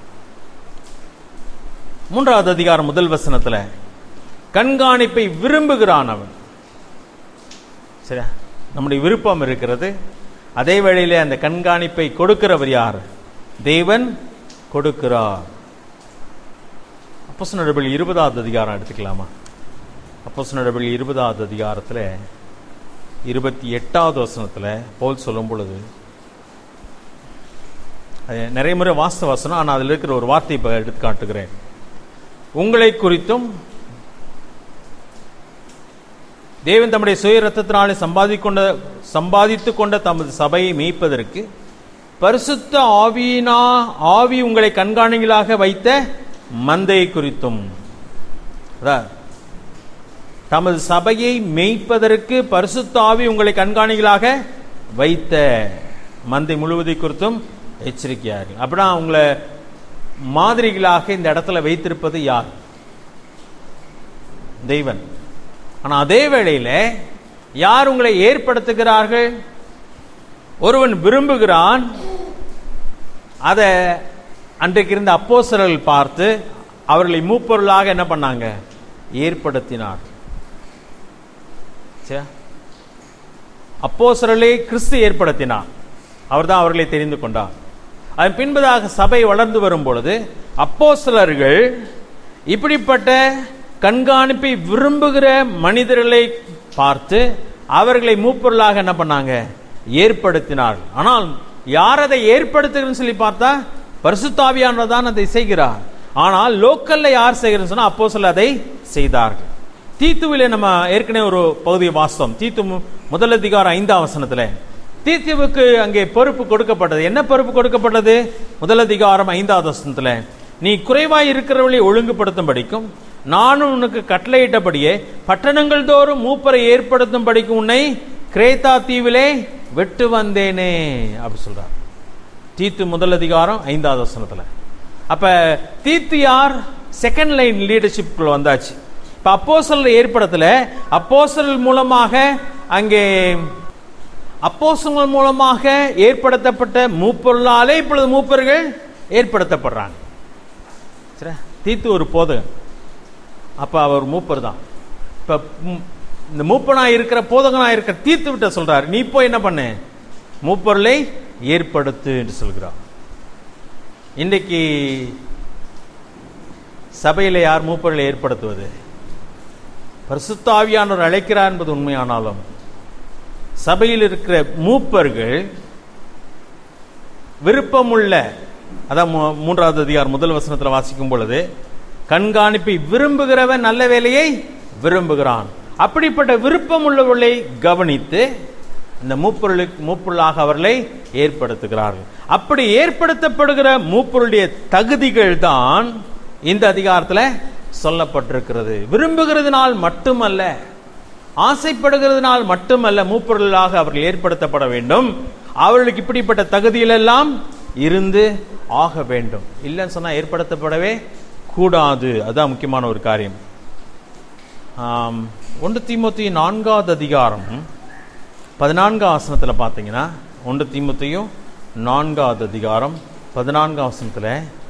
மூன்றாவது அதிகாரம் முதல் வசனத்துல கண்காணிப்பை விரும்புகிறான் அவன் சரியா நம்முடைய விருப்பம் இருக்கிறது அதே வேளையிலே அந்த கண்காணிப்பை கொடுக்கிறவர் யார் தேவன் கொடுக்கிறார் அப்போஸ் நடபடி இருபதாவது அதிகாரம் எடுத்துக்கலாமா அப்போஸ் நடபடி இருபதாவது அதிகாரத்தில் இருபத்தி எட்டாவது வசனத்தில் பவுல் சொல்லும் பொழுது அது நிறைய முறை வாஸ்த வசனம் ஆனால் அதில் இருக்கிற ஒரு வார்த்தை இப்போ எடுத்து காட்டுகிறேன் உங்களை குறித்தும் தேவன் தம்முடைய சுய ரத்தத்தினாலே சம்பாதி கொண்ட சம்பாதித்து கொண்ட தமது சபையை மேய்ப்பதற்கு பரிசுத்த ஆவியினா ஆவி உங்களை கண்காணிகளாக வைத்த மந்தை குறித்தும் அதான் தமது சபையை மேய்ப்பதற்கு பரிசுத்த ஆவி உங்களை கண்காணிகளாக வைத்த மந்தை முழுவதை குறித்தும் எச்சரிக்கையார்கள் அப்படின்னா உங்களை மாதிரிகளாக இந்த இடத்துல வைத்திருப்பது யார் தெய்வன் ஆனா அதே வேளையில யார் உங்களை ஏற்படுத்துகிறார்கள் ஒருவன் விரும்புகிறான் அதை அன்றைக்கு இருந்த அப்போஸ்தலர்கள் பார்த்து அவர்களை மூப்பொருளாக என்ன பண்ணாங்க ஏற்படுத்தினார் அப்போஸ்தலரை கிறிஸ்து ஏற்படுத்தினார் அவர்தான் அவர்களை தெரிந்து கொண்டார் அதன் பின்பதாக சபை வளர்ந்து வரும் பொழுது அப்போஸ்தலர்கள் இப்படிப்பட்ட கண்காணிப்பை விரும்புகிற மனிதர்களை பார்த்து அவர்களை மூப்பொருளாக என்ன பண்ணாங்க ஏற்படுத்தினார்கள் ஆனால் யார் அதை ஏற்படுத்துகிறன்னு சொல்லி பார்த்தா பரிசுத்தாவியானவர் தான் அதை செய்கிறார் ஆனால் லோக்கல்ல யார் செய்கிறன்னு சொன்னா அப்போ சொல்ல அதை செய்தார்கள் தீத்துவில நம்ம ஏற்கனவே ஒரு பகுதியை வாஸ்தவம் தீத்து மு- முதல் அதிகாரம் ஐந்தாம் வசனத்துல தீத்துவுக்கு அங்கே பொறுப்பு கொடுக்கப்பட்டது என்ன பொறுப்பு கொடுக்கப்பட்டது முதல் அதிகாரம் ஐந்தாவது வசனத்துல நீ குறைவாய் இருக்கிறவர்களை ஒழுங்குபடுத்தும்படிக்கும் நானும் உனக்கு கட்டளையிட்டபடியே பட்டணங்கள் தோறும் மூப்பரை ஏற்படுத்தும்படிக்கும் உன்னை கிரேத்தா தீவிலே விட்டு வந்தேனே அப்படி சொல்றார் தீத்து முதல் அதிகாரம் ஐந்தாவது வசனத்துல அப்ப தீத்து யார் செகண்ட் லைன் லீடர்ஷிப்குள்ள வந்தாச்சு இப்ப அப்போஸ்தலர் ஏற்படத்துல அப்போஸ்தலர் மூலமாக அங்கே அப்போஸ்தலர் மூலமாக ஏற்படுத்தப்பட்ட மூப்பொருளாலே இப்பொழுது மூப்பர்கள் ஏற்படுத்தப்படுறாங்க சரி தீத்து ஒரு போதகன் அப்ப அவர் மூப்பர் தான் இப்ப ம், இந்த மூப்பனா இருக்கிற போதகனா இருக்கிற தீத்து விட்ட சொல்றாரு நீ போய் என்ன பண்ணு மூப்பொருளை ஏற்படுத்து என்று சொல்கிறார் இன்றைக்கு சபையில யார் மூப்பொருளை ஏற்படுத்துவது பரிசுத்த ஆவியானவர் அழைக்கிறார் என்பது உண்மையானாலும் சபையில் இருக்கிற மூப்பர்கள் விருப்பமுள்ள அதான் மூ- மூன்றாவது அதிகாரம் முதல் வசனத்தில் வாசிக்கும் பொழுது கண்காணிப்பை விரும்புகிறவன் நல்ல வேலையை விரும்புகிறான் அப்படிப்பட்ட விருப்பம் உள்ளவர்களை கவனித்து இந்த மூப்பொருளுக்கு மூப்பொருளாக அவர்களை ஏற்படுத்துகிறார்கள் அப்படி ஏற்படுத்தப்படுகிற மூப்பொருளுடைய தகுதிகள் தான் இந்த அதிகாரத்தில் சொல்லப்பட்டிருக்கிறது விரும்புகிறதுனால் மட்டுமல்ல ஆசைப்படுகிறதுனால் மட்டுமல்ல மூப்பொருளாக அவர்கள் ஏற்படுத்தப்பட வேண்டும் அவர்களுக்கு இப்படிப்பட்ட தகுதியிலெல்லாம் இருந்து ஆக வேண்டும் இல்லைன்னு சொன்னா ஏற்படுத்தப்படவே கூடாது அதுதான் முக்கியமான ஒரு காரியம் ஆம், ஒன்று தீமோத்தி நான்காவது அதிகாரம் பதினான்காம் வசனத்தில் பார்த்தீங்கன்னா ஒன்று தீமோத்தியும் நான்காவது அதிகாரம் பதினான்காம் வசனத்தில்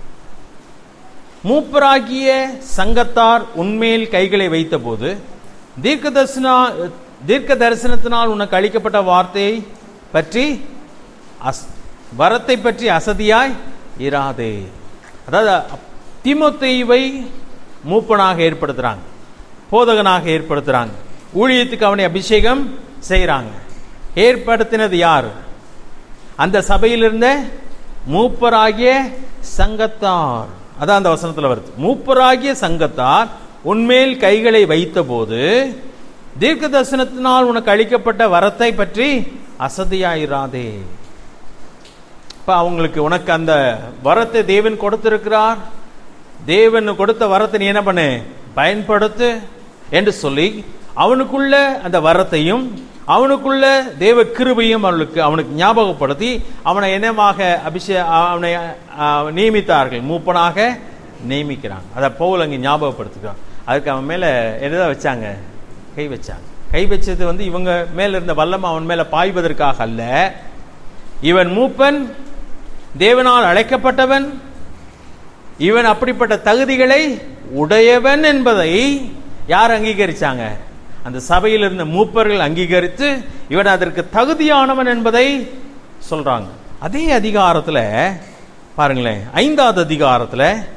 மூப்பராகிய சங்கத்தார் உண்மையில் கைகளை வைத்தபோது தீர்க்க தரிசனா தீர்க்க தரிசனத்தினால் உனக்கு அளிக்கப்பட்ட வார்த்தையை பற்றி அஸ் வரத்தை பற்றி அசதியாய் இராதே அதாவது தீமோத்தேயுவை மூப்பனாக ஏற்படுத்துறாங்க போதகனாக ஏற்படுத்துறாங்க ஊழியத்துக்கு அவனை அபிஷேகம் செய்கிறாங்க ஏற்படுத்தினது யார் அந்த சபையில் இருந்த மூப்பராகிய சங்கத்தார் அதான் அந்த வசனத்துல வருது மூப்பராகிய சங்கத்தார் உன்மேல் கைகளை வைத்தபோது தீர்க்க தரிசனத்தினால் உனக்கு அளிக்கப்பட்ட வரத்தை பற்றி அசதியாயிராதே இப்ப அவங்களுக்கு உனக்கு அந்த வரத்தை தேவன் கொடுத்திருக்கிறார் தேவன் கொடுத்த வரத்தை நீ என்ன பண்ணு பயன்படுத்து என்று சொல்லி அவனுக்குள்ள அந்த வரத்தையும் அவனுக்குள்ள தேவ கிருபையும் அவனுக்கு அவனுக்கு ஞாபகப்படுத்தி அவனை என்னமாக அபிஷே அவனை ஆ, நியமித்தார்கள் மூப்பனாக நியமிக்கிறாங்க அதை பவுல் அங்கே ஞாபகப்படுத்துகிறான் அதுக்கு அவன் மேல என்னதான் வச்சாங்க கை வச்சாங்க கை வச்சது வந்து இவங்க மேல இருந்த வல்லம் அவன் மேல பாய்வதற்காக அல்ல இவன் மூப்பன் தேவனால் அழைக்கப்பட்டவன் இவன் அப்படிப்பட்ட தகுதிகளை உடையவன் என்பதை யார் அங்கீகரிச்சாங்க அந்த சபையில் இருந்த மூப்பர்கள் அங்கீகரித்து இவன் அதற்கு தகுதியானவன் என்பதை சொல்றாங்க அதே அதிகாரத்துல பாருங்களேன் ஐந்தாவது அதிகாரத்துல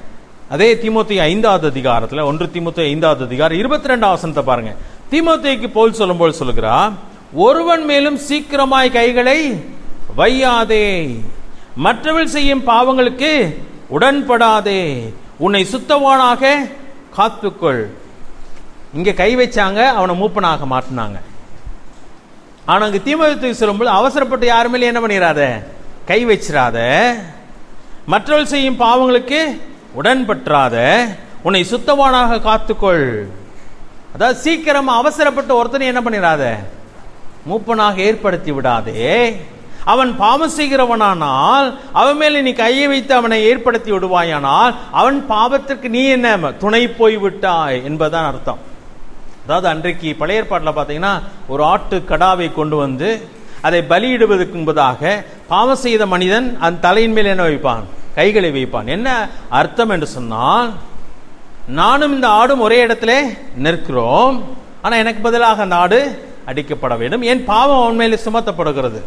அதே தீமோத்தி ஐந்தாவது அதிகாரத்துல ஒன்று தீமோத்தி ஐந்தாவது அதிகாரம் இருபத்தி ரெண்டாம் வசனத்தை பாருங்க தீமோத்தேக்கு போல் சொல்லும்போது சொல்லுகிறா ஒருவன் மேலும் சீக்கிரமாய் கைகளை வையாதே மற்றவள் செய்யும் பாவங்களுக்கு உடன்படாதே உன்னை சுத்தவானாக காத்துக்கொள் இங்க கை வச்சாங்க அவனை மூப்பனாக மாட்டினாங்க ஆனா அங்க தீமோத்தேக்கு சொல்லும்போது அவசரப்பட்டு யார் மேலே என்ன பண்ணிடாத கை வச்சிராத மற்றவர்கள் செய்யும் பாவங்களுக்கு உடன்பற்றாத உன்னை சுத்தவானாக காத்துக்கொள் அதாவது சீக்கிரம் அவசரப்பட்டு ஒருத்தனை என்ன பண்ணிடாத மூப்பனாக ஏற்படுத்தி விடாதே அவன் பாவம் செய்கிறவனானால் அவன் மேல நீ கையை வைத்து அவனை ஏற்படுத்தி விடுவாயானால் அவன் பாவத்திற்கு நீ என்ன துணை போய் விட்டாய் என்பதுதான் அர்த்தம் அதாவது அன்றைக்கு பழைய ஏற்பாட்டில் பார்த்தீங்கன்னா ஒரு ஆட்டு கடாவை கொண்டு வந்து அதை பலியிடுவதற்கு என்பதாக பாவம் செய்த மனிதன் அந்த தலையின் மேல் என்ன வைப்பான் கைகளை வைப்பான் என்ன அர்த்தம் என்று சொன்னால் நானும் இந்த ஆடும் ஒரே இடத்துல நிற்கிறோம் ஆனா எனக்கு பதிலாக அந்த ஆடு அடிக்கப்பட வேண்டும் என் பாவம் அவன் மேலே சுமத்தப்படுகிறது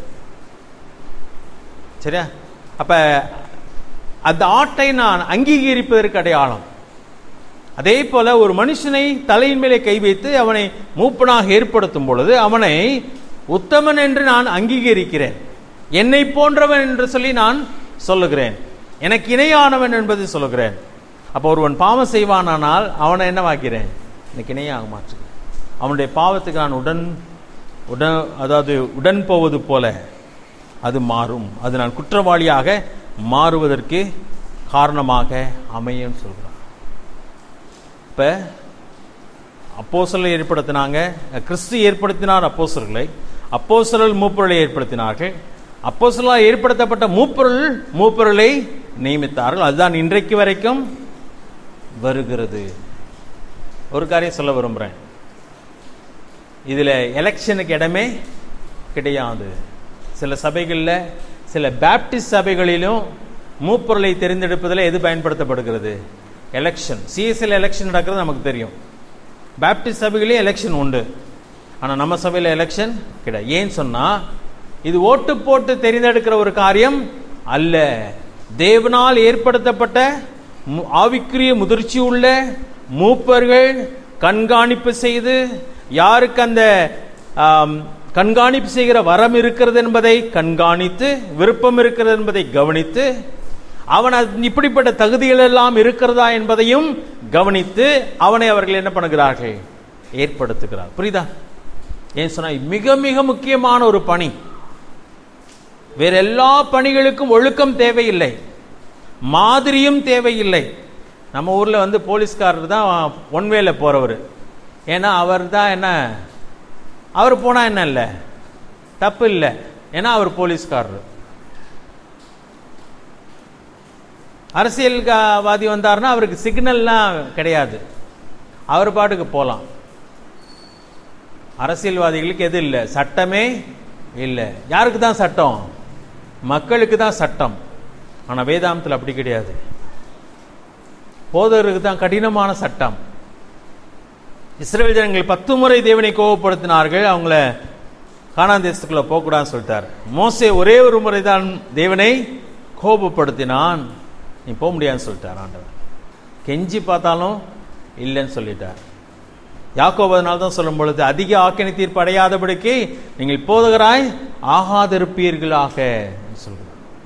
சரியா அப்ப அந்த ஆட்டை நான் அங்கீகரிப்பதற்கு அடையாளம் அதே போல ஒரு மனுஷனை தலையின் மேலே கை வைத்து அவனை மூப்பனாக ஏற்படுத்தும் பொழுது அவனை உத்தமன் என்று நான் அங்கீகரிக்கிறேன் என்னை போன்றவன் என்று சொல்லி நான் சொல்லுகிறேன் எனக்கு இணையானவன் என்பதை சொல்லுகிறேன் அப்போ ஒருவன் பாவம் செய்வானானால் அவனை என்னவாக்கிறேன் எனக்கு இணையாக மாற்றுகிறேன் அவனுடைய பாவத்துக்கு நான் உடன் உடன் அதாவது உடன் போவது போல அது மாறும் அது நான் குற்றவாளியாக மாறுவதற்கு காரணமாக அமையும் சொல்கிறான் இப்ப அப்போசலை ஏற்படுத்தினாங்க கிறிஸ்து ஏற்படுத்தினார் அப்போசல்களை அப்போசலல் மூப்பொருளை ஏற்படுத்தினார்கள் அப்போசலால் ஏற்படுத்தப்பட்ட மூப்பொருள் மூப்பொருளை நியமித்தார்கள் அதுதான் இன்றைக்கு வரைக்கும் வருகிறது ஒரு காரியம் சொல்ல விரும்புகிறேன் இதில் எலெக்ஷனுக்கு இடமே கிடையாது சில சபைகளில் சில பேப்டிஸ்ட் சபைகளிலும் மூப்பொருளை தெரிந்தெடுப்பதில் எது பயன்படுத்தப்படுகிறது எலெக்ஷன் சிஎஸ்எல் எலெக்ஷன் நடக்கிறது நமக்கு தெரியும் பேப்டிஸ்ட் சபைகளையும் எலெக்ஷன் உண்டு ஆனால் நம்ம சபையில் எலெக்ஷன் கிடையாது ஏன்னு சொன்னால் இது ஓட்டு போட்டு தெரிந்தெடுக்கிற ஒரு காரியம் அல்ல தேவனால் ஏற்படுத்தப்பட்ட மு- ஆவிக்குரிய முதிர்ச்சி உள்ள மூப்பர்கள் கண்காணிப்பு செய்து யாருக்கு அந்த ஆம், கண்காணிப்பு செய்கிற வரம் இருக்கிறது என்பதை கண்காணித்து விருப்பம் இருக்கிறது என்பதை கவனித்து அவன் அது இப்படிப்பட்ட தகுதிகள் எல்லாம் இருக்கிறதா என்பதையும் கவனித்து அவனை அவர்கள் என்ன பண்ணுகிறார்கள் ஏற்படுத்துகிறார் புரியுதா ஏன் சொன்னா இது மிக மிக முக்கியமான ஒரு பணி வேற எல்லா பணிகளுக்கும் ஒழுக்கம் தேவையில்லை மாதிரியும் தேவையில்லை நம்ம ஊர்ல வந்து போலீஸ்காரர் தான் ஒன் வேல போறவர் ஏன்னா அவர் தான் என்ன அவர் போனா என்ன இல்லை தப்பு இல்லை ஏன்னா அவர் போலீஸ்காரர் அரசியல்வாதி வந்தாருன்னா அவருக்கு சிக்னல்லாம் கிடையாது அவர் பாட்டுக்கு போகலாம் அரசியல்வாதிகளுக்கு எது இல்லை சட்டமே இல்லை யாருக்கு தான் சட்டம் மக்களுக்கு தான் சட்டம் ஆனால் வேதாந்தத்தில் அப்படி கிடையாது போதகருக்கு தான் கடினமான சட்டம் இஸ்ரேல் ஜனங்கள் பத்து முறை தேவனை கோபப்படுத்தினார்கள் அவங்கள கானான் தேசத்துக்குள்ள போகக்கூடாதுன்னு சொல்லிட்டார் மோசே ஒரே ஒரு முறை தான் தேவனை கோபப்படுத்தினான் நீ போக முடியாதுன்னு சொல்லிட்டார் ஆண்டவர் கெஞ்சி பார்த்தாலும் இல்லைன்னு சொல்லிட்டார் யாக்கோபு அதனால தான் சொல்லும் பொழுது அதிக ஆக்கினை தீர்ப்பு அடையாதபடிக்கு நீங்கள் போதகராய் ஆகாதிருப்பீர்களாக சொல்கிறார்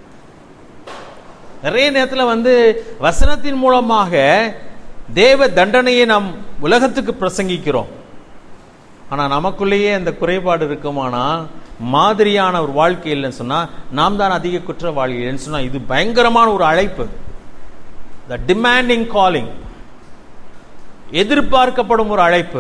நிறைய நேரத்தில் வந்து வசனத்தின் மூலமாக தேவ தண்டனையை நாம் உலகத்துக்கு பிரசங்கிக்கிறோம் ஆனால் நமக்குள்ளேயே அந்த குறைபாடு இருக்குமானால் மாதிரியான ஒரு வாழ்க்கை இல்லைன்னு சொன்னால் நாம் தான் அதிக குற்றவாளி இல்லைன்னு சொன்னால் இது பயங்கரமான ஒரு அழைப்பு த டிமாண்டிங் காலிங் எதிர்பார்க்கப்படும் ஒரு அழைப்பு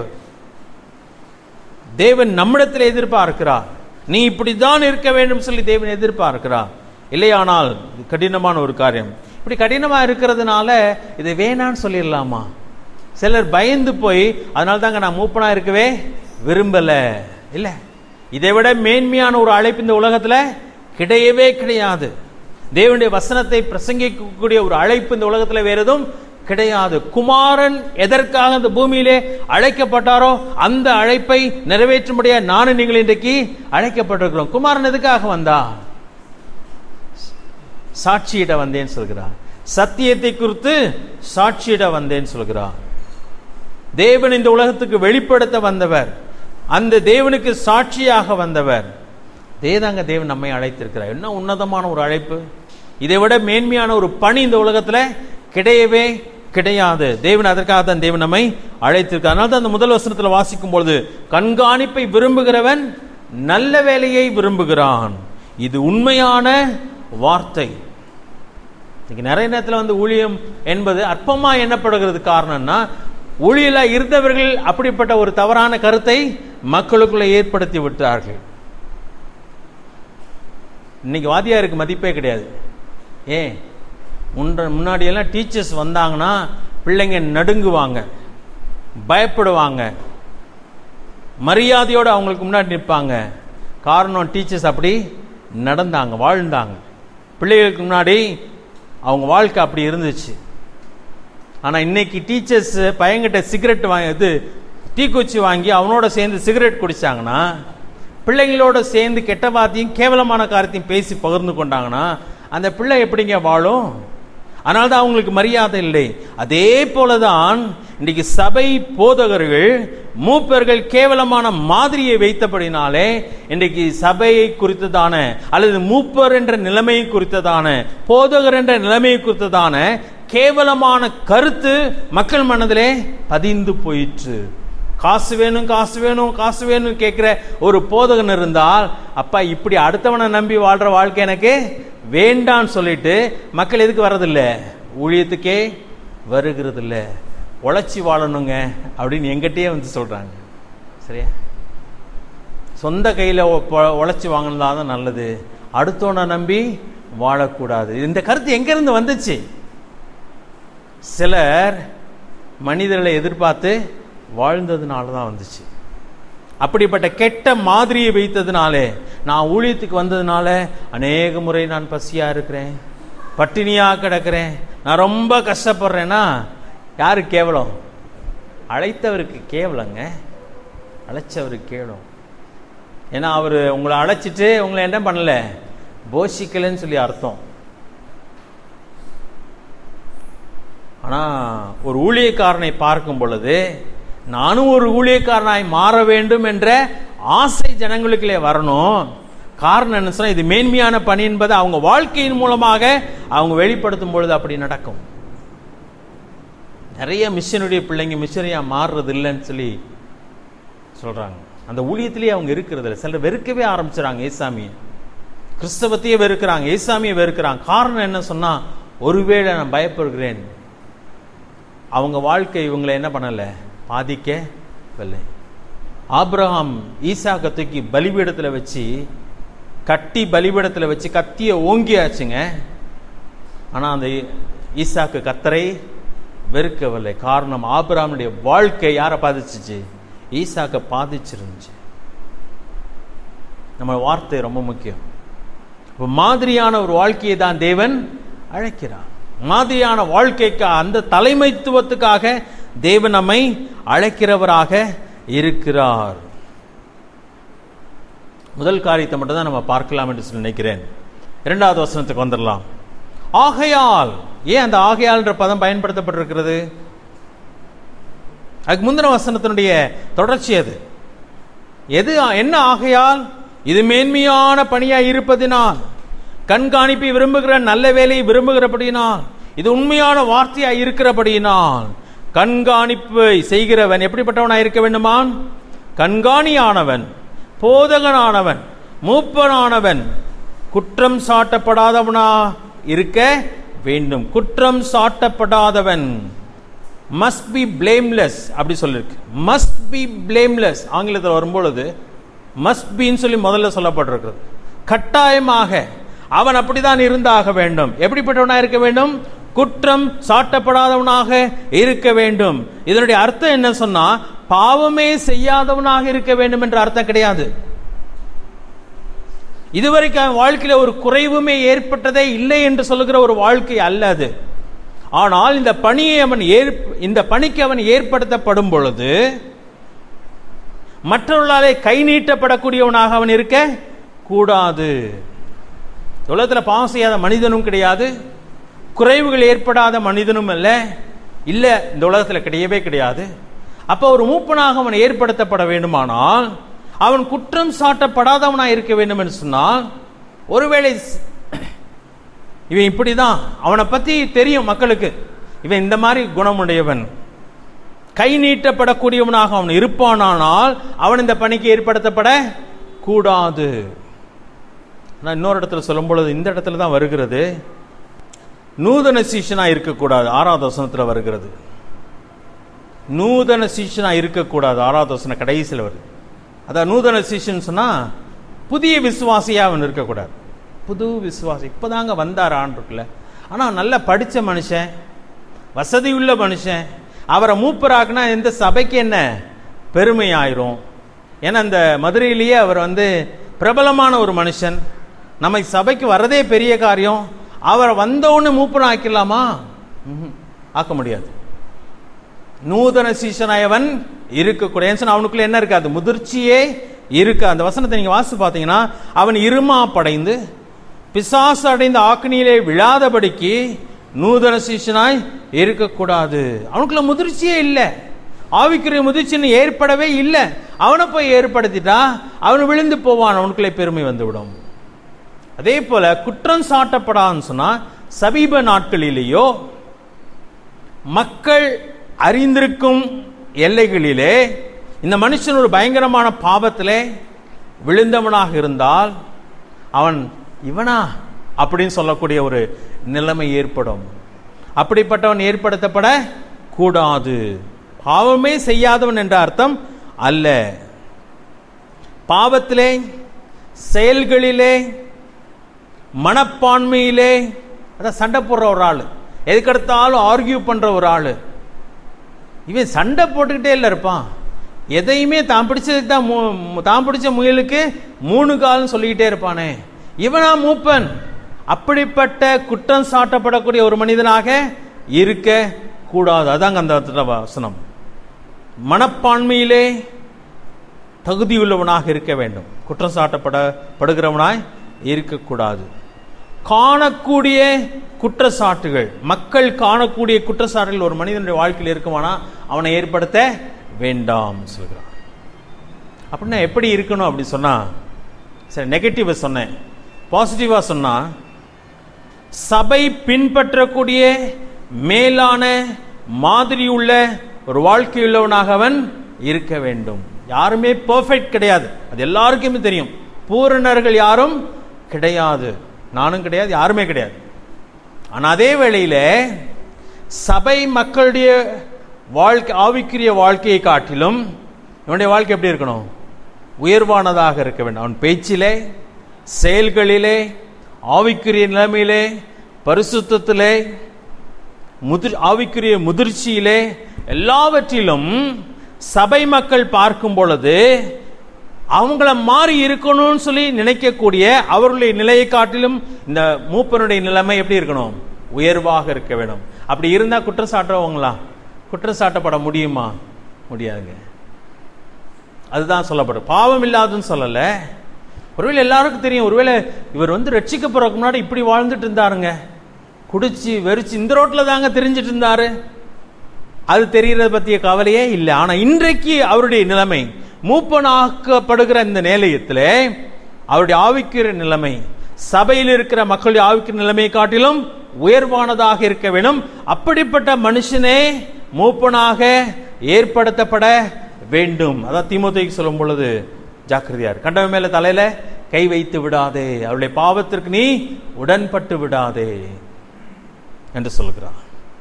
தேவன் நம்மிடத்தில் எதிர்பார்க்கிறார் நீ இப்படித்தான் இருக்க வேண்டும் சொல்லி தேவன் எதிர்பார்க்கிறார் இல்லையானால் இது கடினமான ஒரு காரியம் இப்படி கடினமா இருக்கிறதுனால இதை வேணான்னு சொல்லிடலாமா சிலர் பயந்து போய் அதனால தாங்க நான் மூப்பனா இருக்கவே விரும்பல இல்ல இதை விட மேன்மையான ஒரு அழைப்பு இந்த உலகத்துல கிடையவே கிடையாது தேவனுடைய வசனத்தை பிரசங்கிக்கக்கூடிய ஒரு அழைப்பு இந்த உலகத்துல வேற எதுவும் கிடையாது குமாரன் எதற்காக இந்த பூமியிலே அழைக்கப்பட்டாரோ அந்த அழைப்பை நிறைவேற்றும்படியா நானும் நீங்கள் இன்றைக்கு அழைக்கப்பட்டிருக்கிறோம் குமாரன் எதுக்காக வந்தா சாட்சியிட வந்தேன்னு சொல்கிறார் சத்தியத்தை குறித்து சாட்சியிட வந்தேன் சொல்கிறார் தேவன் இந்த உலகத்துக்கு வெளிப்படுத்த வந்தவர் அந்த தேவனுக்கு சாட்சியாக வந்தவர் தேதாங்க தேவன் நம்மை அழைத்திருக்கிறார் என்ன உன்னதமான ஒரு அழைப்பு இதை விட மேன்மையான ஒரு பணி இந்த உலகத்துல கிடையவே கிடையாது தேவன் அதற்காக தான் தேவன் நம்மை அழைத்திருக்கார் அதனால தான் அந்த முதல் வசனத்தில் வாசிக்கும் பொழுது கண்காணிப்பை விரும்புகிறவன் நல்ல வேலையை விரும்புகிறான் இது உண்மையான வார்த்தை இன்னைக்கு நிறைய நேரத்தில் வந்து ஊழியம் என்பது அற்பமா எண்ணப்படுகிறது காரணம்னா ஊழியல இருந்தவர்கள் அப்படிப்பட்ட ஒரு தவறான கருத்தை மக்களுக்குள்ள ஏற்படுத்தி விட்டார்கள் இன்னைக்கு வாத்தியாருக்கு மதிப்பே கிடையாது ஏன் முன்ன முன்னாடியெல்லாம் டீச்சர்ஸ் வந்தாங்கன்னா பிள்ளைங்க நடுங்குவாங்க பயப்படுவாங்க மரியாதையோடு அவங்களுக்கு முன்னாடி நிற்பாங்க காரணம் டீச்சர்ஸ் அப்படி நடந்தாங்க வாழ்ந்தாங்க பிள்ளைகளுக்கு முன்னாடி அவங்க வாழ்க்கை அப்படி இருந்துச்சு ஆனால் இன்னைக்கு டீச்சர்ஸ் பையன்கிட்ட சிகரெட் வாங்கி இது தீக்குச்சி வாங்கி அவனோட சேர்ந்து சிகரெட் குடிச்சாங்கன்னா பிள்ளைங்களோட சேர்ந்து கெட்ட வார்த்தையும் கேவலமான காரியத்தையும் பேசி பகிர்ந்து கொண்டாங்கன்னா அந்த பிள்ளை எப்படிங்க வாழும் அதனால தான் அவங்களுக்கு மரியாதை இல்லை அதே போலதான் இன்னைக்கு சபை போதகர்கள் மூப்பர்கள் கேவலமான மாதிரியை வைத்தபடினாலே இன்றைக்கு சபையை குறித்ததான அல்லது மூப்பர் என்ற நிலைமையை குறித்ததான போதகர் என்ற நிலைமையை குறித்ததான கேவலமான கருத்து மக்கள் மனதிலே பதிந்து போயிற்று காசு வேணும் காசு வேணும் காசு வேணும் கேட்கிற ஒரு போதகன் இருந்தால் அப்பா இப்படி அடுத்தவனை நம்பி வாழ்ற வாழ்க்கை எனக்கு வேண்டான்னு சொல்லிட்டு மக்கள் எதுக்கு வர்றதில்ல ஊழியத்துக்கே வருகிறது இல்ல உழைச்சி வாழணுங்க அப்படின்னு எங்கிட்டயே வந்து சொல்றாங்க சரியா சொந்த கையில் உழைச்சி வாங்கினதா தான் நல்லது அடுத்தவனை நம்பி வாழக்கூடாது இந்த கருத்து எங்கிருந்து வந்துச்சு சிலர் மனிதர்களை எதிர்பார்த்து வாழ்ந்ததுனால தான் வந்துச்சு அப்படிப்பட்ட கெட்ட மாதிரியை வைத்ததுனாலே நான் ஊழியத்துக்கு வந்ததுனால அநேக முறை நான் பசியா இருக்கிறேன் பட்டினியா கிடக்கிறேன் நான் ரொம்ப கஷ்டப்படுறேன்னா யாரு கேவலம் அழைத்தவருக்கு கேவலங்க அழைச்சவருக்கு கேவலம் ஏன்னா அவர் உங்களை அழைச்சிட்டு உங்களை என்ன பண்ணல போஷிக்கலன்னு சொல்லி அர்த்தம் ஆனா ஒரு ஊழியக்காரனை பார்க்கும் பொழுது நானும் ஒரு ஊழியக்காரனாய் மாற வேண்டும் என்ற ஆசை ஜனங்களுக்குள்ளே வரணும் காரணம் என்ன சொன்னா இது மேன்மையான பணி என்பது அவங்க வாழ்க்கையின் மூலமாக அவங்க வெளிப்படுத்தும் பொழுது அப்படி நடக்கும் நிறைய மிஷனுடைய பிள்ளைங்க மிஷனரியா மாறுறது இல்லைன்னு சொல்லி சொல்றாங்க அந்த ஊழியத்திலேயே அவங்க இருக்கிறது இல்லை சிலர் வெறுக்கவே ஆரம்பிச்சிடறாங்க ஏசாமியை கிறிஸ்தவத்தையே வெறுக்கிறாங்க ஏசாமியை வெறுக்கிறாங்க காரணம் என்ன சொன்னா ஒருவேளை நான் பயப்படுகிறேன் அவங்க வாழ்க்கை இவங்களை என்ன பண்ணல பாதிக்கவில்லை ஆபிரகாம் ஈசாக்க தூக்கி பலிபீடத்தில் வச்சு கட்டி பலிபீடத்தில் வச்சு கத்திய ஓங்கியாச்சுங்க ஆனால் அந்த ஈசாக்கு கத்தரை வெறுக்கவில்லை காரணம் ஆபிரகாமுடைய வாழ்க்கை யாரை பாதிச்சிச்சு ஈசாக்க பாதிச்சிருந்துச்சு நம்ம வார்த்தை ரொம்ப முக்கியம் இப்போ மாதிரியான ஒரு வாழ்க்கையை தான் தேவன் அழைக்கிறார் மாதிரியான வாழ்க்கைக்கு அந்த தலைமைத்துவத்துக்காக தேவன் நம்மை அழைக்கிறவராக இருக்கிறார் முதல் காரியத்தை மட்டும் தான் நம்ம பார்க்கலாம் என்று சொல்லி நினைக்கிறேன் இரண்டாவது வசனத்துக்கு வந்துடலாம் ஆகையால் ஏன் அந்த ஆகையால்ன்ற பதம் பயன்படுத்தப்பட்டிருக்கிறது அதுக்கு முந்தின வசனத்தினுடைய தொடர்ச்சி அது எது என்ன ஆகையால் இது மேன்மையான பணியா இருப்பதினால் கண்காணிப்பை விரும்புகிற நல்ல வேலையை விரும்புகிறபடியினால் இது உண்மையான வார்த்தையா இருக்கிறபடியினால் கண்காணிப்பை செய்கிறவன் எப்படிப்பட்டவனா இருக்க வேண்டுமான் கண்காணியானவன் போதகனானவன் மூப்பனானவன் குற்றம் சாட்டப்படாதவனா இருக்க வேண்டும் குற்றம் சாட்டப்படாதவன் மஸ்ட் பி பிளேம்லெஸ் அப்படி சொல்லிருக்கு மஸ்ட் பி பிளேம்லெஸ் ஆங்கிலத்தில் வரும்பொழுது மஸ்ட் பின்னு சொல்லி முதல்ல சொல்லப்பட்டிருக்கிறது கட்டாயமாக அவன் அப்படிதான் இருந்தாக வேண்டும் எப்படிப்பட்டவனா இருக்க வேண்டும் குற்றம் சாட்டப்படாதவனாக இருக்க வேண்டும் இதனுடைய அர்த்தம் என்ன சொன்னா பாவமே செய்யாதவனாக இருக்க வேண்டும் என்ற அர்த்தம் கிடையாது இதுவரைக்கும் அவன் வாழ்க்கையில ஒரு குறைவுமே ஏற்பட்டதே இல்லை என்று சொல்லுகிற ஒரு வாழ்க்கை அல்ல அது ஆனால் இந்த பணியை அவன் இந்த பணிக்கு அவன் ஏற்படுத்தப்படும் பொழுது மற்றவர்களாலே கை நீட்டப்படக்கூடியவனாக அவன் இருக்க கூடாது உலகத்தில் பாவம் செய்யாத மனிதனும் கிடையாது குறைவுகள் ஏற்படாத மனிதனும் அல்ல இல்ல இந்த உலகத்தில் கிடையவே கிடையாது அப்ப ஒரு மூப்பனாக அவன் ஏற்படுத்தப்பட வேண்டுமானால் அவன் குற்றம் சாட்டப்படாதவனாய் இருக்க வேண்டும் என்று சொன்னால் ஒருவேளை ஸ்- இவன் இப்படிதான் அவனை பத்தி தெரியும் மக்களுக்கு இவன் இந்த மாதிரி குணமுடையவன் கை நீட்டப்படக்கூடியவனாக அவன் இருப்பானானால் அவன் இந்த பணிக்கு ஏற்படுத்தப்பட கூடாது நான் இன்னொரு இடத்துல சொல்லும் பொழுது இந்த இடத்துல தான் வருகிறது நூதன சீஷனா இருக்கக்கூடாது ஆறாவது வசனத்தில் வருகிறது நூதன சீஷனா இருக்கக்கூடாது ஆறாவது வசனம் கடைசியில் வருது அதான் நூதன சீஷன் சொன்னா புதிய விசுவாசியா அவன் இருக்கக்கூடாது புது விசுவாசி இப்போதாங்க வந்தார் ஆண்டுக்குள்ள ஆனால் நல்ல படித்த மனுஷன் வசதியுள்ள மனுஷன் அவரை மூப்பராக்குனா இந்த சபைக்கு என்ன பெருமை ஆயிரும் ஏன்னா இந்த மதுரையிலேயே அவர் வந்து பிரபலமான ஒரு மனுஷன் நம்ம சபைக்கு வரதே பெரிய காரியம் அவரை வந்தவுடனே மூப்பன் ஆக்கிடலாமா ம்ஹும். ஆக்க முடியாது நூதன சீசனாயவன் இருக்கக்கூடிய ஏன் சொன்னா அவனுக்குள்ள என்ன இருக்காது முதிர்ச்சியே இருக்கு அந்த வசனத்தை நீங்க வாசித்து பார்த்தீங்கன்னா அவன் இருமா படைந்து பிசாசு அடைந்த ஆக்கினியிலே விழாதபடிக்கு நூதன சீசனாய் இருக்கக்கூடாது அவனுக்குள்ள முதிர்ச்சியே இல்லை ஆவிக்குரிய முதிர்ச்சின்னு ஏற்படவே இல்லை அவனை போய் ஏற்படுத்திட்டா அவன் விழுந்து போவான் அவனுக்குள்ளே பெருமை வந்துவிடும் அதே போல குற்றம் சாட்டப்படான்னு சொன்னா சமீப நாட்களிலேயோ மக்கள் அறிந்திருக்கும் எல்லைகளிலே இந்த மனுஷன் ஒரு பயங்கரமான பாவத்திலே விழுந்தவனாக இருந்தால் அவன் இவனா அப்படின்னு சொல்லக்கூடிய ஒரு நிலைமை ஏற்படும் அப்படிப்பட்டவன் ஏற்படுத்தப்பட கூடாது பாவமே செய்யாதவன் என்ற அர்த்தம் அல்ல பாவத்திலே செயல்களிலே மனப்பான்மையிலே அதான் சண்டை போடுற ஒரு ஆள் எதுக்கெடுத்தாலும் ஆர்கியூ பண்ற ஒரு ஆள் இவன் சண்டை போட்டுக்கிட்டே இல்லை இருப்பான் எதையுமே தான் பிடிச்சதுக்கு தான் மூ- தான் பிடிச்ச முயலுக்கு மூணு கால்னு சொல்லிக்கிட்டே இருப்பானே இவனா மூப்பன் அப்படிப்பட்ட குற்றம் சாட்டப்படக்கூடிய ஒரு மனிதனாக இருக்க கூடாது அதாங்க அந்த இடத்துல வசனம் மனப்பான்மையிலே தகுதியுள்ளவனாக இருக்க வேண்டும் குற்றம் சாட்டப்பட படுகிறவனாய் இருக்கக்கூடாது காணக்கூடிய குற்றச்சாட்டுகள் மக்கள் காணக்கூடிய குற்றச்சாட்டுகள் ஒரு மனிதனுடைய வாழ்க்கையில் இருக்குமானா அவனை ஏற்படுத்த வேண்டாம் சொல்கிறான் அப்படின்னா எப்படி இருக்கணும் அப்படி சொன்னா சரி நெகட்டிவ் சொன்னேன் பாசிட்டிவா சொன்னா சபை பின்பற்றக்கூடிய மேலான மாதிரி உள்ள ஒரு வாழ்க்கையுள்ளவனாக அவன் இருக்க வேண்டும் யாருமே பெர்ஃபெக்ட் கிடையாது அது எல்லாருக்குமே தெரியும் பூரணர்கள் யாரும் கிடையாது நானும் கிடையாது யாருமே கிடையாது ஆனா அதே வேளையில சபை மக்களுடைய வாழ்க்கை ஆவிக்குரிய வாழ்க்கையை காட்டிலும் இவனுடைய வாழ்க்கை எப்படி இருக்கணும் உயர்வானதாக இருக்க வேண்டும் அவன் பேச்சிலே செயல்களிலே ஆவிக்குரிய நிலைமையிலே பரிசுத்தத்திலே முதிர் ஆவிக்குரிய முதிர்ச்சியிலே எல்லாவற்றிலும் சபை மக்கள் பார்க்கும் பொழுது அவங்கள மாறி இருக்கணும்னு சொல்லி நினைக்கக்கூடிய அவர்களுடைய நிலையை காட்டிலும் இந்த மூப்பனுடைய நிலைமை எப்படி இருக்கணும் உயர்வாக இருக்க வேண்டும் அப்படி இருந்தா குற்றம் சாட்டுறவங்களா குற்றம் சாட்டப்பட முடியுமா முடியாதுங்க அதுதான் சொல்லப்படும் பாவம் இல்லாதுன்னு சொல்லல ஒருவேளை எல்லாருக்கும் தெரியும் ஒருவேளை இவர் வந்து ரட்சிக்க போறதுக்கு முன்னாடி இப்படி வாழ்ந்துட்டு இருந்தாருங்க குடிச்சு வெறிச்சு இந்த ரோட்ல தாங்க தெரிஞ்சிட்டு இருந்தாரு அது தெரியறத பத்திய கவலையே இல்லை ஆனா இன்றைக்கு அவருடைய நிலைமை மூப்பனாக்கப்படுகிற இந்த நிலையத்தில் அவருடைய ஆவிக்கிற நிலைமை சபையில் இருக்கிற மக்களுடைய ஆவிக்கிற நிலைமையை காட்டிலும் உயர்வானதாக இருக்க வேண்டும் அப்படிப்பட்ட மனுஷனே மூப்பனாக ஏற்படுத்தப்பட வேண்டும் அதான் தீமோத்தேயுக்கு சொல்லும் பொழுது ஜாக்கிரதையார் கண்டவன் மேல தலையில கை வைத்து விடாதே அவருடைய பாவத்திற்கு நீ உடன்பட்டு விடாதே என்று சொல்கிறார்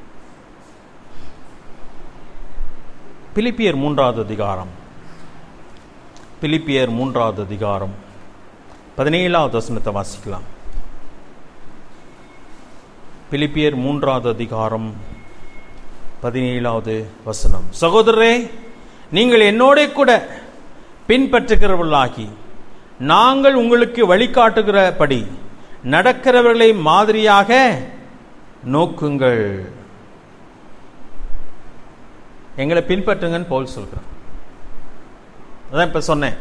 பிலிப்பியர் மூன்றாவது அதிகாரம் பிலிப்பியர் மூன்றாவது அதிகாரம் பதினேழாவது வசனத்தை வாசிக்கலாம் பிலிப்பியர் மூன்றாவது அதிகாரம் பதினேழாவது வசனம் சகோதரரே நீங்கள் என்னோட கூட பின்பற்றுகிறவர்களாகி நாங்கள் உங்களுக்கு வழிகாட்டுகிறபடி நடக்கிறவர்களை மாதிரியாக நோக்குங்கள் எங்களை பின்பற்றுங்கன்னு போல் சொல்கிறான் அதான் இப்ப சொன்னேன்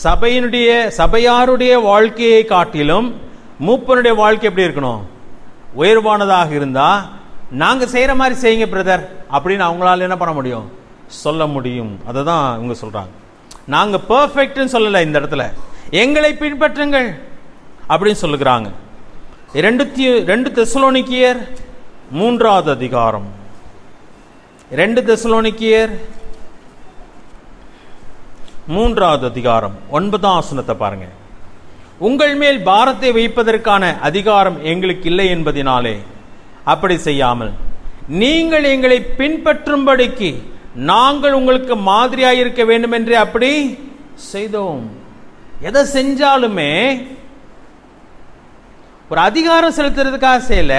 சபையினுடைய சபையாருடைய வாழ்க்கையை காட்டிலும் மூப்பனுடைய வாழ்க்கை எப்படி இருக்கணும் உயர்வானதாக இருந்தா நாங்க செய்யற மாதிரி செய்யுங்க பிரதர் அப்படின்னு அவங்களால என்ன பண்ண முடியும் சொல்ல முடியும் அதை தான் இவங்க சொல்றாங்க நாங்க பெர்ஃபெக்ட்னு சொல்லல இந்த இடத்துல எங்களை பின்பற்றுங்கள் அப்படின்னு சொல்லுகிறாங்க ரெண்டு தி- ரெண்டு தெசலோனிக்கியர் மூன்றாவது அதிகாரம் ரெண்டு தெசலோனிக்கியர் மூன்றாவது அதிகாரம் ஒன்பதாம் ஆசனத்தை பாருங்க உங்கள் மேல் பாரத்தை வைப்பதற்கான அதிகாரம் எங்களுக்கு இல்லை என்பதினாலே அப்படி செய்யாமல் நீங்கள் எங்களை பின்பற்றும்படிக்கு நாங்கள் உங்களுக்கு மாதிரியாய் இருக்க வேண்டும் என்று அப்படி செய்தோம் எதை செஞ்சாலுமே ஒரு அதிகாரம் செலுத்துறதுக்காக செய்யல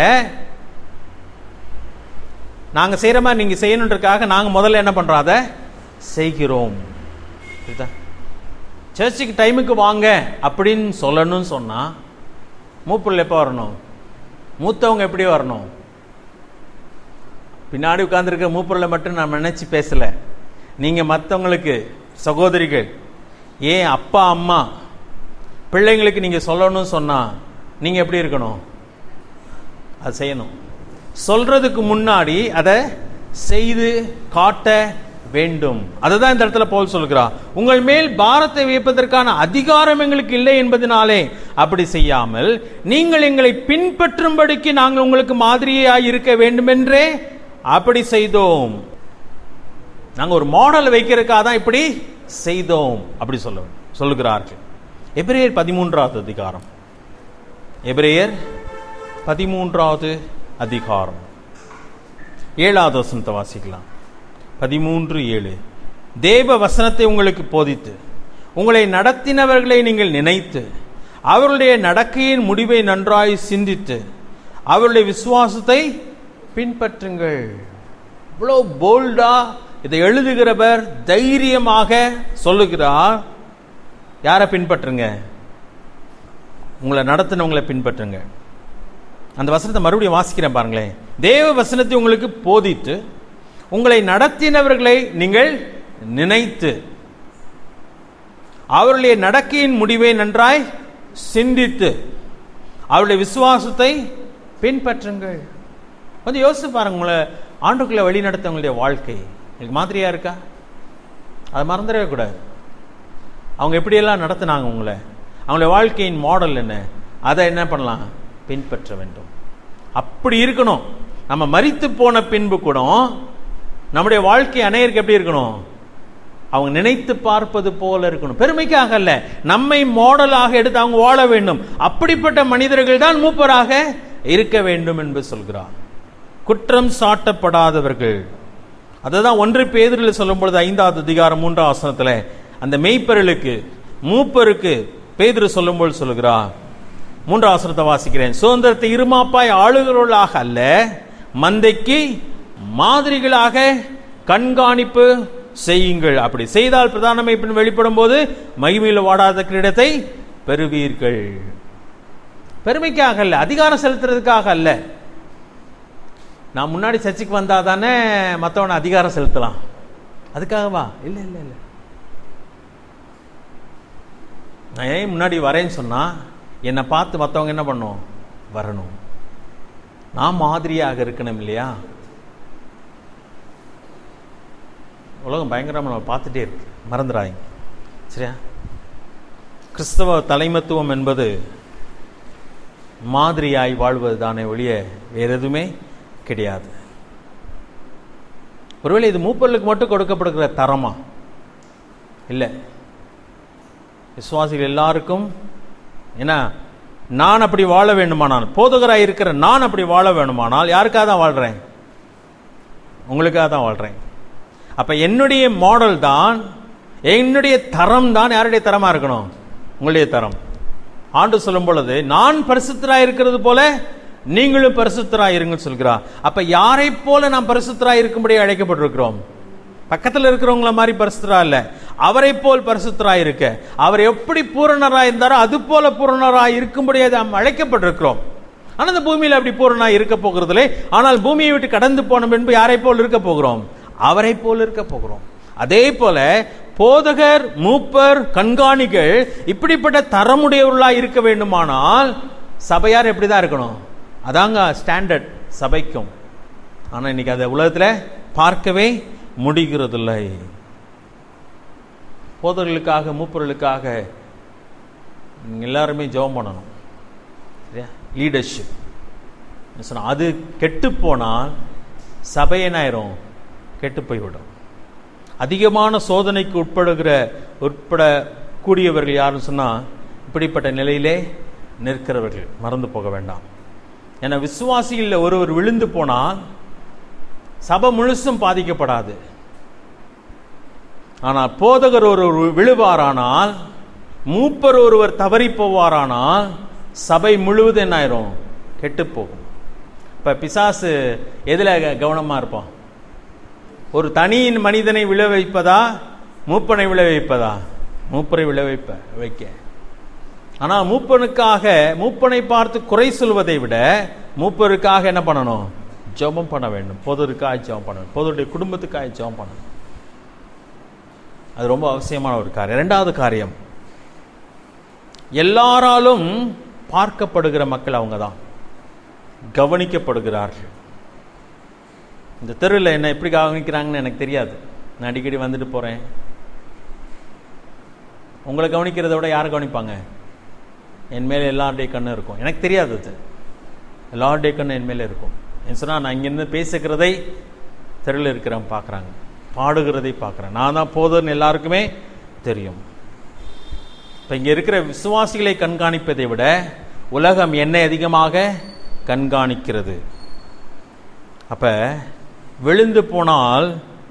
நாங்க செய்யற மாதிரி நீங்க செய்யணுன்றதுக்காக நாங்க முதல்ல என்ன பண்றோம் அதை செய்கிறோம் புரியுதா சர்ச்சுக்கு டைமுக்கு வாங்க அப்படின்னு சொல்லணும்னு சொன்னா மூப்பிள்ள எப்போ வரணும் மூத்தவங்க எப்படி வரணும் பின்னாடி உட்கார்ந்துருக்க மூப்பொருளை மட்டும் நான் நினைச்சு பேசல நீங்க மற்றவங்களுக்கு சகோதரிகள் ஏன் அப்பா அம்மா பிள்ளைங்களுக்கு நீங்க சொல்லணும்னு சொன்னா நீங்க எப்படி இருக்கணும் அது செய்யணும் சொல்றதுக்கு முன்னாடி அதை செய்து காட்ட வேண்டும் அதை தான் இந்த இடத்துல போல் சொல்கிறார் உங்கள் மேல் பாரத்தை வைப்பதற்கான அதிகாரம் எங்களுக்கு இல்லை என்பதனாலே அப்படி செய்யாமல் நீங்கள் எங்களை பின்பற்றும்படிக்கு நாங்கள் உங்களுக்கு மாதிரியாய் இருக்க வேண்டுமென்றே அப்படி செய்தோம் நாங்க ஒரு மாடல் வைக்கிறதுக்காக தான் இப்படி செய்தோம் அப்படி சொல்ல சொல்லுகிறார்கள் எபிரேயர் பதிமூன்றாவது அதிகாரம் எபிரேயர் பதிமூன்றாவது அதிகாரம் ஏழாவது வசனத்தை வாசிக்கலாம் பதிமூன்று ஏழு தேவ வசனத்தை உங்களுக்கு போதித்து உங்களை நடத்தினவர்களை நீங்கள் நினைத்து அவருடைய நடக்கையின் முடிவை நன்றாய் சிந்தித்து அவருடைய விசுவாசத்தை பின்பற்றுங்கள் இவ்வளோ போல்டா இதை எழுதுகிறவர் தைரியமாக சொல்லுகிறார் யாரை பின்பற்றுங்க உங்களை நடத்தினவங்களை பின்பற்றுங்க அந்த வசனத்தை மறுபடியும் வாசிக்கிறேன் பாருங்களேன் தேவ வசனத்தை உங்களுக்கு போதித்து உங்களை நடத்தினவர்களை நீங்கள் நினைத்து அவருடைய நடக்கையின் முடிவை நன்றாய் சிந்தித்து அவருடைய விசுவாசத்தை பின்பற்றுங்கள் கொஞ்சம் யோசிச்சு பாருங்க உங்களை ஆண்டுக்குள்ள வழி நடத்தவங்களுடைய வாழ்க்கை உங்களுக்கு மாதிரியா இருக்கா அதை மறந்துடவே கூடாது அவங்க எப்படியெல்லாம் நடத்தினாங்க உங்களை அவங்களுடைய வாழ்க்கையின் மாடல் என்ன அதை என்ன பண்ணலாம் பின்பற்ற வேண்டும் அப்படி இருக்கணும் நம்ம மரித்து போன பின்பு கூட நம்முடைய வாழ்க்கை அநேகருக்கு எப்படி இருக்கணும் அவங்க நினைத்து பார்ப்பது போல இருக்கணும் பெருமைக்காக அல்ல நம்மை மாடலாக எடுத்து அவங்க வாழ வேண்டும் அப்படிப்பட்ட மனிதர்கள் தான் மூப்பராக இருக்க வேண்டும் என்று சொல்கிறார் குற்றம் சாட்டப்படாதவர்கள் அதுதான் ஒன்று பேதரில் சொல்லும் பொழுது ஐந்தாவது அதிகாரம் மூன்றாம் ஆசனத்தில் அந்த மெய்ப்பர்களுக்கு மூப்பருக்கு பேதுரு சொல்லும்போது சொல்லுகிறார் மூன்றாம் ஆசனத்தை வாசிக்கிறேன் சுதந்திரத்தை இருமாப்பாய் ஆளுகிறவர்களாக அல்ல மந்தைக்கு மாதிரிகளாக கண்காணிப்பு செய்யுங்கள் அப்படி செய்தால் பிரதான மெய்ப்பின் வெளிப்படும் போது மகிமையில் வாடாத கிரீடத்தை பெறுவீர்கள் பெருமைக்காக அல்ல அதிகாரம் செலுத்துறதுக்காக அல்ல நான் முன்னாடி சர்ச்சுக்கு வந்தா தானே மற்றவனை அதிகாரம் செலுத்தலாம் அதுக்காகவா இல்லை இல்லை இல்லை நான் ஏன் முன்னாடி வரேன்னு சொன்னா என்னை பார்த்து மற்றவங்க என்ன பண்ணும் வரணும் நான் மாதிரியாக இருக்கணும் இல்லையா உலகம் பயங்கரமாக நம்ம பார்த்துட்டே இருக்கு மறந்துடாதீங்க சரியா கிறிஸ்தவ தலைமத்துவம் என்பது மாதிரியாய் வாழ்வது தானே ஒழிய வேற எதுவுமே கிடையாது ஒருவேளை இது மூப்பர்களுக்கு மட்டும் கொடுக்கப்படுகிற தரமா இல்லை விசுவாசிகள் எல்லாருக்கும் ஏன்னா நான் அப்படி வாழ வேண்டுமானால் போதகராக இருக்கிற நான் அப்படி வாழ வேண்டுமானால் யாருக்காக தான் வாழ்றேன் உங்களுக்காக தான் வாழ்றேன் அப்ப என்னுடைய மாடல் தான் என்னுடைய தரம் தான் யாருடைய தரமா இருக்கணும் உங்களுடைய தரம் ஆண்டு சொல்லும் பொழுது நான் பரிசுத்தராய் இருக்கிறது போல நீங்களும் பரிசுத்தராய் இருங்கன்னு சொல்கிறார் அப்ப யாரை போல நாம் பரிசுத்தராய் இருக்கும்படி அழைக்கப்பட்டிருக்கிறோம் பக்கத்தில் இருக்கிறவங்கள மாதிரி பரிசுத்தரா இல்ல அவரை போல் பரிசுத்தராய் இருக்க அவர் எப்படி பூரணராய் இருந்தாரோ அது போல பூரணராய் இருக்கும்படி நாம் அழைக்கப்பட்டிருக்கிறோம் ஆனா இந்த பூமியில அப்படி பூரணராய் இருக்க போகிறதில்லை ஆனால் பூமியை விட்டு கடந்து போன பின்பு யாரை போல் இருக்க போகிறோம் அவரை போல் இருக்க போகிறோம் அதே போல போதகர் மூப்பர் கண்காணிகள் இப்படிப்பட்ட தரமுடையவர்களாய் இருக்க வேண்டுமானால் சபையார் எப்படிதான் இருக்கணும் அதாங்க ஸ்டாண்டர்ட் சபைக்கும் ஆனால் இன்னைக்கு அதை உலகத்தில் பார்க்கவே முடிகிறதில்லை போதர்களுக்காக மூப்பர்களுக்காக நீங்க எல்லாருமே ஜெபம் பண்ணணும் சரியா லீடர்ஷிப் சொன்ன அது கெட்டு போனால் சபை என்ன ஆயிரும் கெட்டு போய்விடும் அதிகமான சோதனைக்கு உட்படுகிற உட்படக்கூடியவர்கள் யாருன்னு சொன்னால் இப்படிப்பட்ட நிலையிலே நிற்கிறவர்கள் மறந்து போக வேண்டாம் ஏன்னா விசுவாசிகளில் ஒருவர் விழுந்து போனால் சபை முழுசும் பாதிக்கப்படாது ஆனால் போதகர் ஒருவர் விழுவாரானால் மூப்பர் ஒருவர் தவறி போவாரானால் சபை முழுவதும் என்ன ஆயிரும் கெட்டு போகும் இப்ப பிசாசு எதுல க- கவனமா இருப்பான் ஒரு தனியின் மனிதனை விழ வைப்பதா மூப்பனை விழ வைப்பதா மூப்பரை விழ வைப்ப வைக்க ஆனா மூப்பனுக்காக மூப்பனை பார்த்து குறை சொல்வதை விட மூப்பருக்காக என்ன பண்ணணும் ஜெபம் பண்ண வேண்டும் பொதுருக்காக ஜெபம் பண்ணணும் பொதுடைய குடும்பத்துக்காக ஜெபம் பண்ணணும் அது ரொம்ப அவசியமான ஒரு காரியம் இரண்டாவது காரியம் எல்லாராலும் பார்க்கப்படுகிற மக்கள் அவங்க தான் கவனிக்கப்படுகிறார்கள் இந்த தெருவில் என்ன எப்படி கவனிக்கிறாங்கன்னு எனக்கு தெரியாது நான் அடிக்கடி வந்துட்டு போகிறேன் உங்களை கவனிக்கிறத விட யார் கவனிப்பாங்க என் மேலே எல்லாருடைய கண்ணு இருக்கும் எனக்கு தெரியாது அது எல்லாருடைய கண்ணு என் மேலே இருக்கும் என்ன சொன்னால் நான் இங்கேருந்து பேசுகிறதை தெருவில் இருக்கிறவங்க பார்க்குறாங்க பாடுகிறதை பார்க்குறேன் நான் தான் போதும்னு எல்லாருக்குமே தெரியும் இப்போ இங்கே இருக்கிற விசுவாசிகளை கண்காணிப்பதை விட உலகம் என்னை அதிகமாக கண்காணிக்கிறது அப்ப விழுந்து போனால்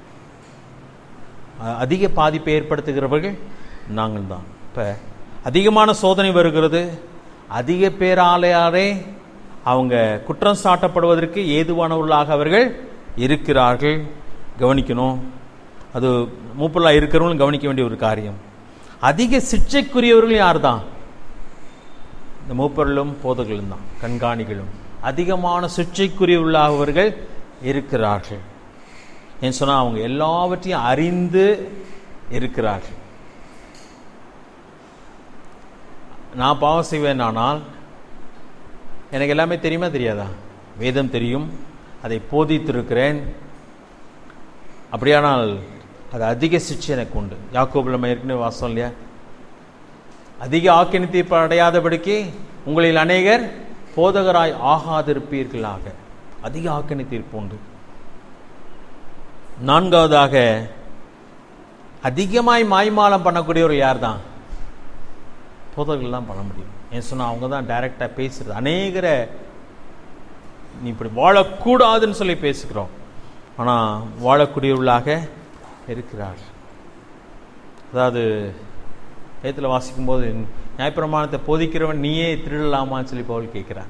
அ- அதிக பாதிப்பை ஏற்படுத்துகிறவர்கள் நாங்கள் தான் இப்போ அதிகமான சோதனை வருகிறது அதிக பேராலையாரே அவங்க குற்றம் சாட்டப்படுவதற்கு ஏதுவானவர்களாக அவர்கள் இருக்கிறார்கள் கவனிக்கணும் அது மூப்பலாக இருக்கிறவங்களும் கவனிக்க வேண்டிய ஒரு காரியம் அதிக சிக்ஷைக்குரியவர்கள் யார் தான் இந்த மூப்பர்களும் போதர்களும் தான் கண்காணிகளும் அதிகமான சிக்ஷைக்குரியவர்களாகவர்கள் இருக்கிறார்கள் ஏன்னு சொன்னால் அவங்க எல்லாவற்றையும் அறிந்து இருக்கிறார்கள் நான் பாவம் செய்வேனானால் எனக்கு எல்லாமே தெரியுமா தெரியாதா வேதம் தெரியும் அதை போதித்திருக்கிறேன் அப்படியானால் அது அதிக சிக்ஷை எனக்கு உண்டு யாக்கோபுல நம்ம ஏற்கனவே வாசம் இல்லையா அதிக ஆக்கினி தீர்ப்பு அடையாதபடிக்கு உங்களில் அநேகர் போதகராய் ஆகாதிருப்பீர்களாக அதிக ஆக்கினி தீர்ப்பு உண்டு நான்காவதாக அதிகமாய் மாய்மாலம் பண்ணக்கூடியவர் யார் தான் போதகர்கள் தான் பண்ண முடியும் ஏன் சொன்னா அவங்க தான் டைரக்டா பேசுறது அநேகரை நீ இப்படி வாழக்கூடாதுன்னு சொல்லி பேசுகிறோம் ஆனா வாழக்கூடியவர்களாக இருக்கிறார் அதாவது வேதத்தில் வாசிக்கும்போது நியாயப்பிரமாணத்தை போதிக்கிறவன் நீயே திருடலாமான்னு சொல்லி பவுல் கேட்கிறார்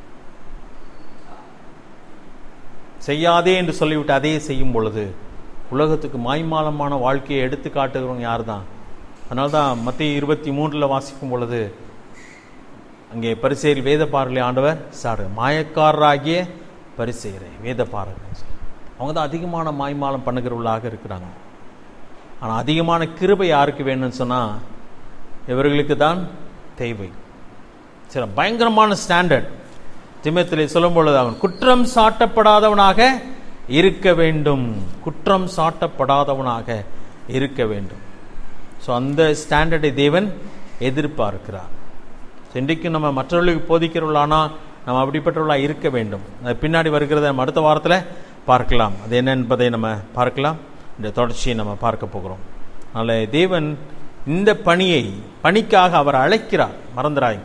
செய்யாதே என்று சொல்லிவிட்டு அதையே செய்யும் பொழுது உலகத்துக்கு மாய்மாலமான வாழ்க்கையை எடுத்து காட்டுகிறவங்க யார் தான் அதனால தான் மத்திய இருபத்தி மூன்றில் வாசிக்கும் பொழுது அங்கே பரிசெயர் வேத பார்களை ஆண்டவர் சாரு மாயக்காரராகிய பரிசெயரை வேத பாரர்கள் அவங்க தான் அதிகமான மாய்மாலம் பண்ணுகிறவர்களாக இருக்கிறாங்க ஆனால் அதிகமான கிருபை யாருக்கு வேணும்னு சொன்னால் இவர்களுக்கு தான் தேவை சில பயங்கரமான ஸ்டாண்டர்ட் திமத்திலே சொல்லும் பொழுது அவன் குற்றம் சாட்டப்படாதவனாக இருக்க வேண்டும் குற்றம் சாட்டப்படாதவனாக இருக்க வேண்டும் ஸோ அந்த ஸ்டாண்டர்டை தேவன் எதிர்பார்க்கிறார் So, இன்றைக்கும் நம்ம மற்றவர்களுக்கு போதிக்கிறவர்களானா நம்ம அப்படிப்பட்டவர்களாக இருக்க வேண்டும் அது பின்னாடி வருகிறத நம்ம அடுத்த வாரத்தில் பார்க்கலாம் அது என்ன என்பதை நம்ம பார்க்கலாம் இந்த தொடர்ச்சியை நம்ம பார்க்க போகிறோம் அதனால் தேவன் இந்த பணியை பணிக்காக அவர் அழைக்கிறார் மறந்துடாய்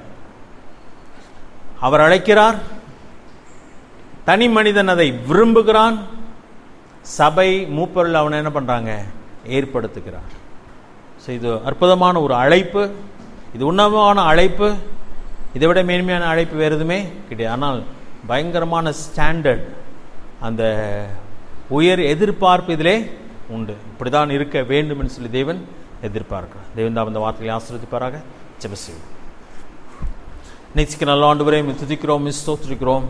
அவர் அழைக்கிறார் தனி மனிதன் அதை விரும்புகிறான் சபை மூப்பர்கள் அவனை என்ன பண்றாங்க ஏற்படுத்துகிறார் ஸோ இது அற்புதமான ஒரு அழைப்பு இது உன்னதமான அழைப்பு இதை விட மேன்மையான அழைப்பு வேறு எதுவுமே கிடையாது ஆனால் பயங்கரமான ஸ்டாண்டர்ட் அந்த உயர் எதிர்பார்ப்பு இதிலே உண்டு இப்படிதான் இருக்க வேண்டும் என்று சொல்லி தேவன் எதிர்பார்க்கிறார் தேவன் தான் அந்த வார்த்தைகளை ஆசிரியப்பாராக ஜெபசெய்வோம் நேசிக்க நல்ல ஆண்டு வரை துதிக்கிறோம் மிஸ் தோற்றிருக்கிறோம்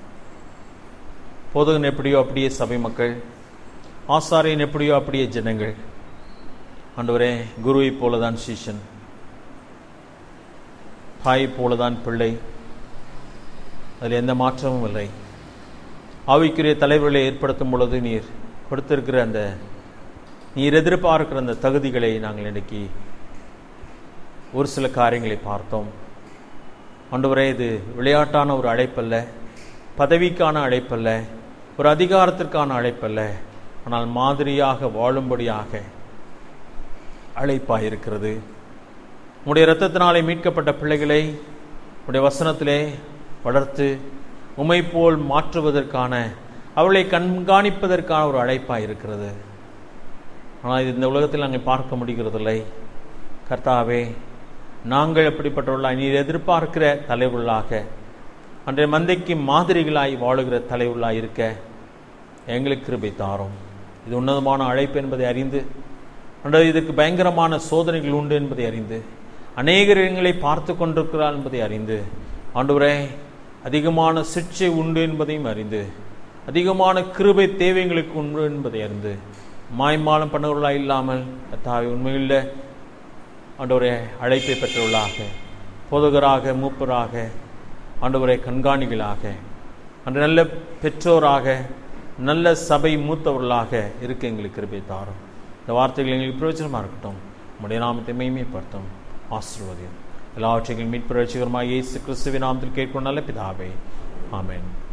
போதகன் எப்படியோ அப்படியே சபை மக்கள் ஆசாரியன் எப்படியோ அப்படியே ஜனங்கள் ஆண்டவரே குருவை போலதான் சீஷன் தாயை போலதான் பிள்ளை அதில் எந்த மாற்றமும் இல்லை ஆவிக்குரிய தலைவர்களை ஏற்படுத்தும் பொழுது நீர் கொடுத்திருக்கிற அந்த நீர் எதிர்பார்க்கிற அந்த தகுதிகளை நாங்கள் இன்றைக்கு ஒரு சில காரியங்களை பார்த்தோம் ஆண்டவரே இது விளையாட்டான ஒரு அழைப்பல்ல பதவிக்கான அழைப்பல்ல ஒரு அதிகாரத்திற்கான அழைப்பல்ல ஆனால் மாதிரியாக வாழும்படியாக அழைப்பாக இருக்கிறது உடைய இரத்தத்தினாலே மீட்கப்பட்ட பிள்ளைகளை உடைய வசனத்திலே வளர்த்து உமை போல் மாற்றுவதற்கான அவளை கண்காணிப்பதற்கான ஒரு அழைப்பாக இருக்கிறது ஆனால் இது இந்த உலகத்தில் நாங்கள் பார்க்க முடிகிறதில்லை கர்த்தாவே நாங்கள் எப்படிப்பட்டவர்களாக நீர் எதிர்பார்க்கிற தலைவர்களாக அன்றைய மந்தைக்கு மாதிரிகளாய் வாழுகிற தலைவர்களாக இருக்க எங்களுக்கு கிருபை தாரும் இது உன்னதமான அழைப்பு என்பதை அறிந்து அன்றைய இதற்கு பயங்கரமான சோதனைகள் உண்டு என்பதை அறிந்து அநேகர் எங்களை பார்த்து கொண்டிருக்கிறார் என்பதை அறிந்து ஆண்டவரே அதிகமான சிக்ஷை உண்டு என்பதையும் அறிந்து அதிகமான கிருபை தேவைங்களுக்கு உண்டு என்பதை அறிந்து மாய்மாலம் பண்ணவர்களாக இல்லாமல் தாய் உண்மையில் ஆண்டவரே அழைப்பை பெற்றவர்களாக போதகராக மூப்பராக ஆண்டவரை கண்காணிகளாக அன்று நல்ல பெற்றோராக நல்ல சபை மூத்தவர்களாக இருக்க எங்களுக்கு கிருபை தாரும் இந்த வார்த்தைகள் எங்களுக்கு பிரயோஜனமாக இருக்கட்டும் நம்முடைய நாமத்தை மேன்மைப்படுத்தும் ஆசீர்வதியும் எல்லாவற்றையும் மீட்பு ரட்சிகரமாக இயேசு கிறிஸ்துவின் நாமத்தில் கேட்கும் நல்ல பிதாவே ஆமென்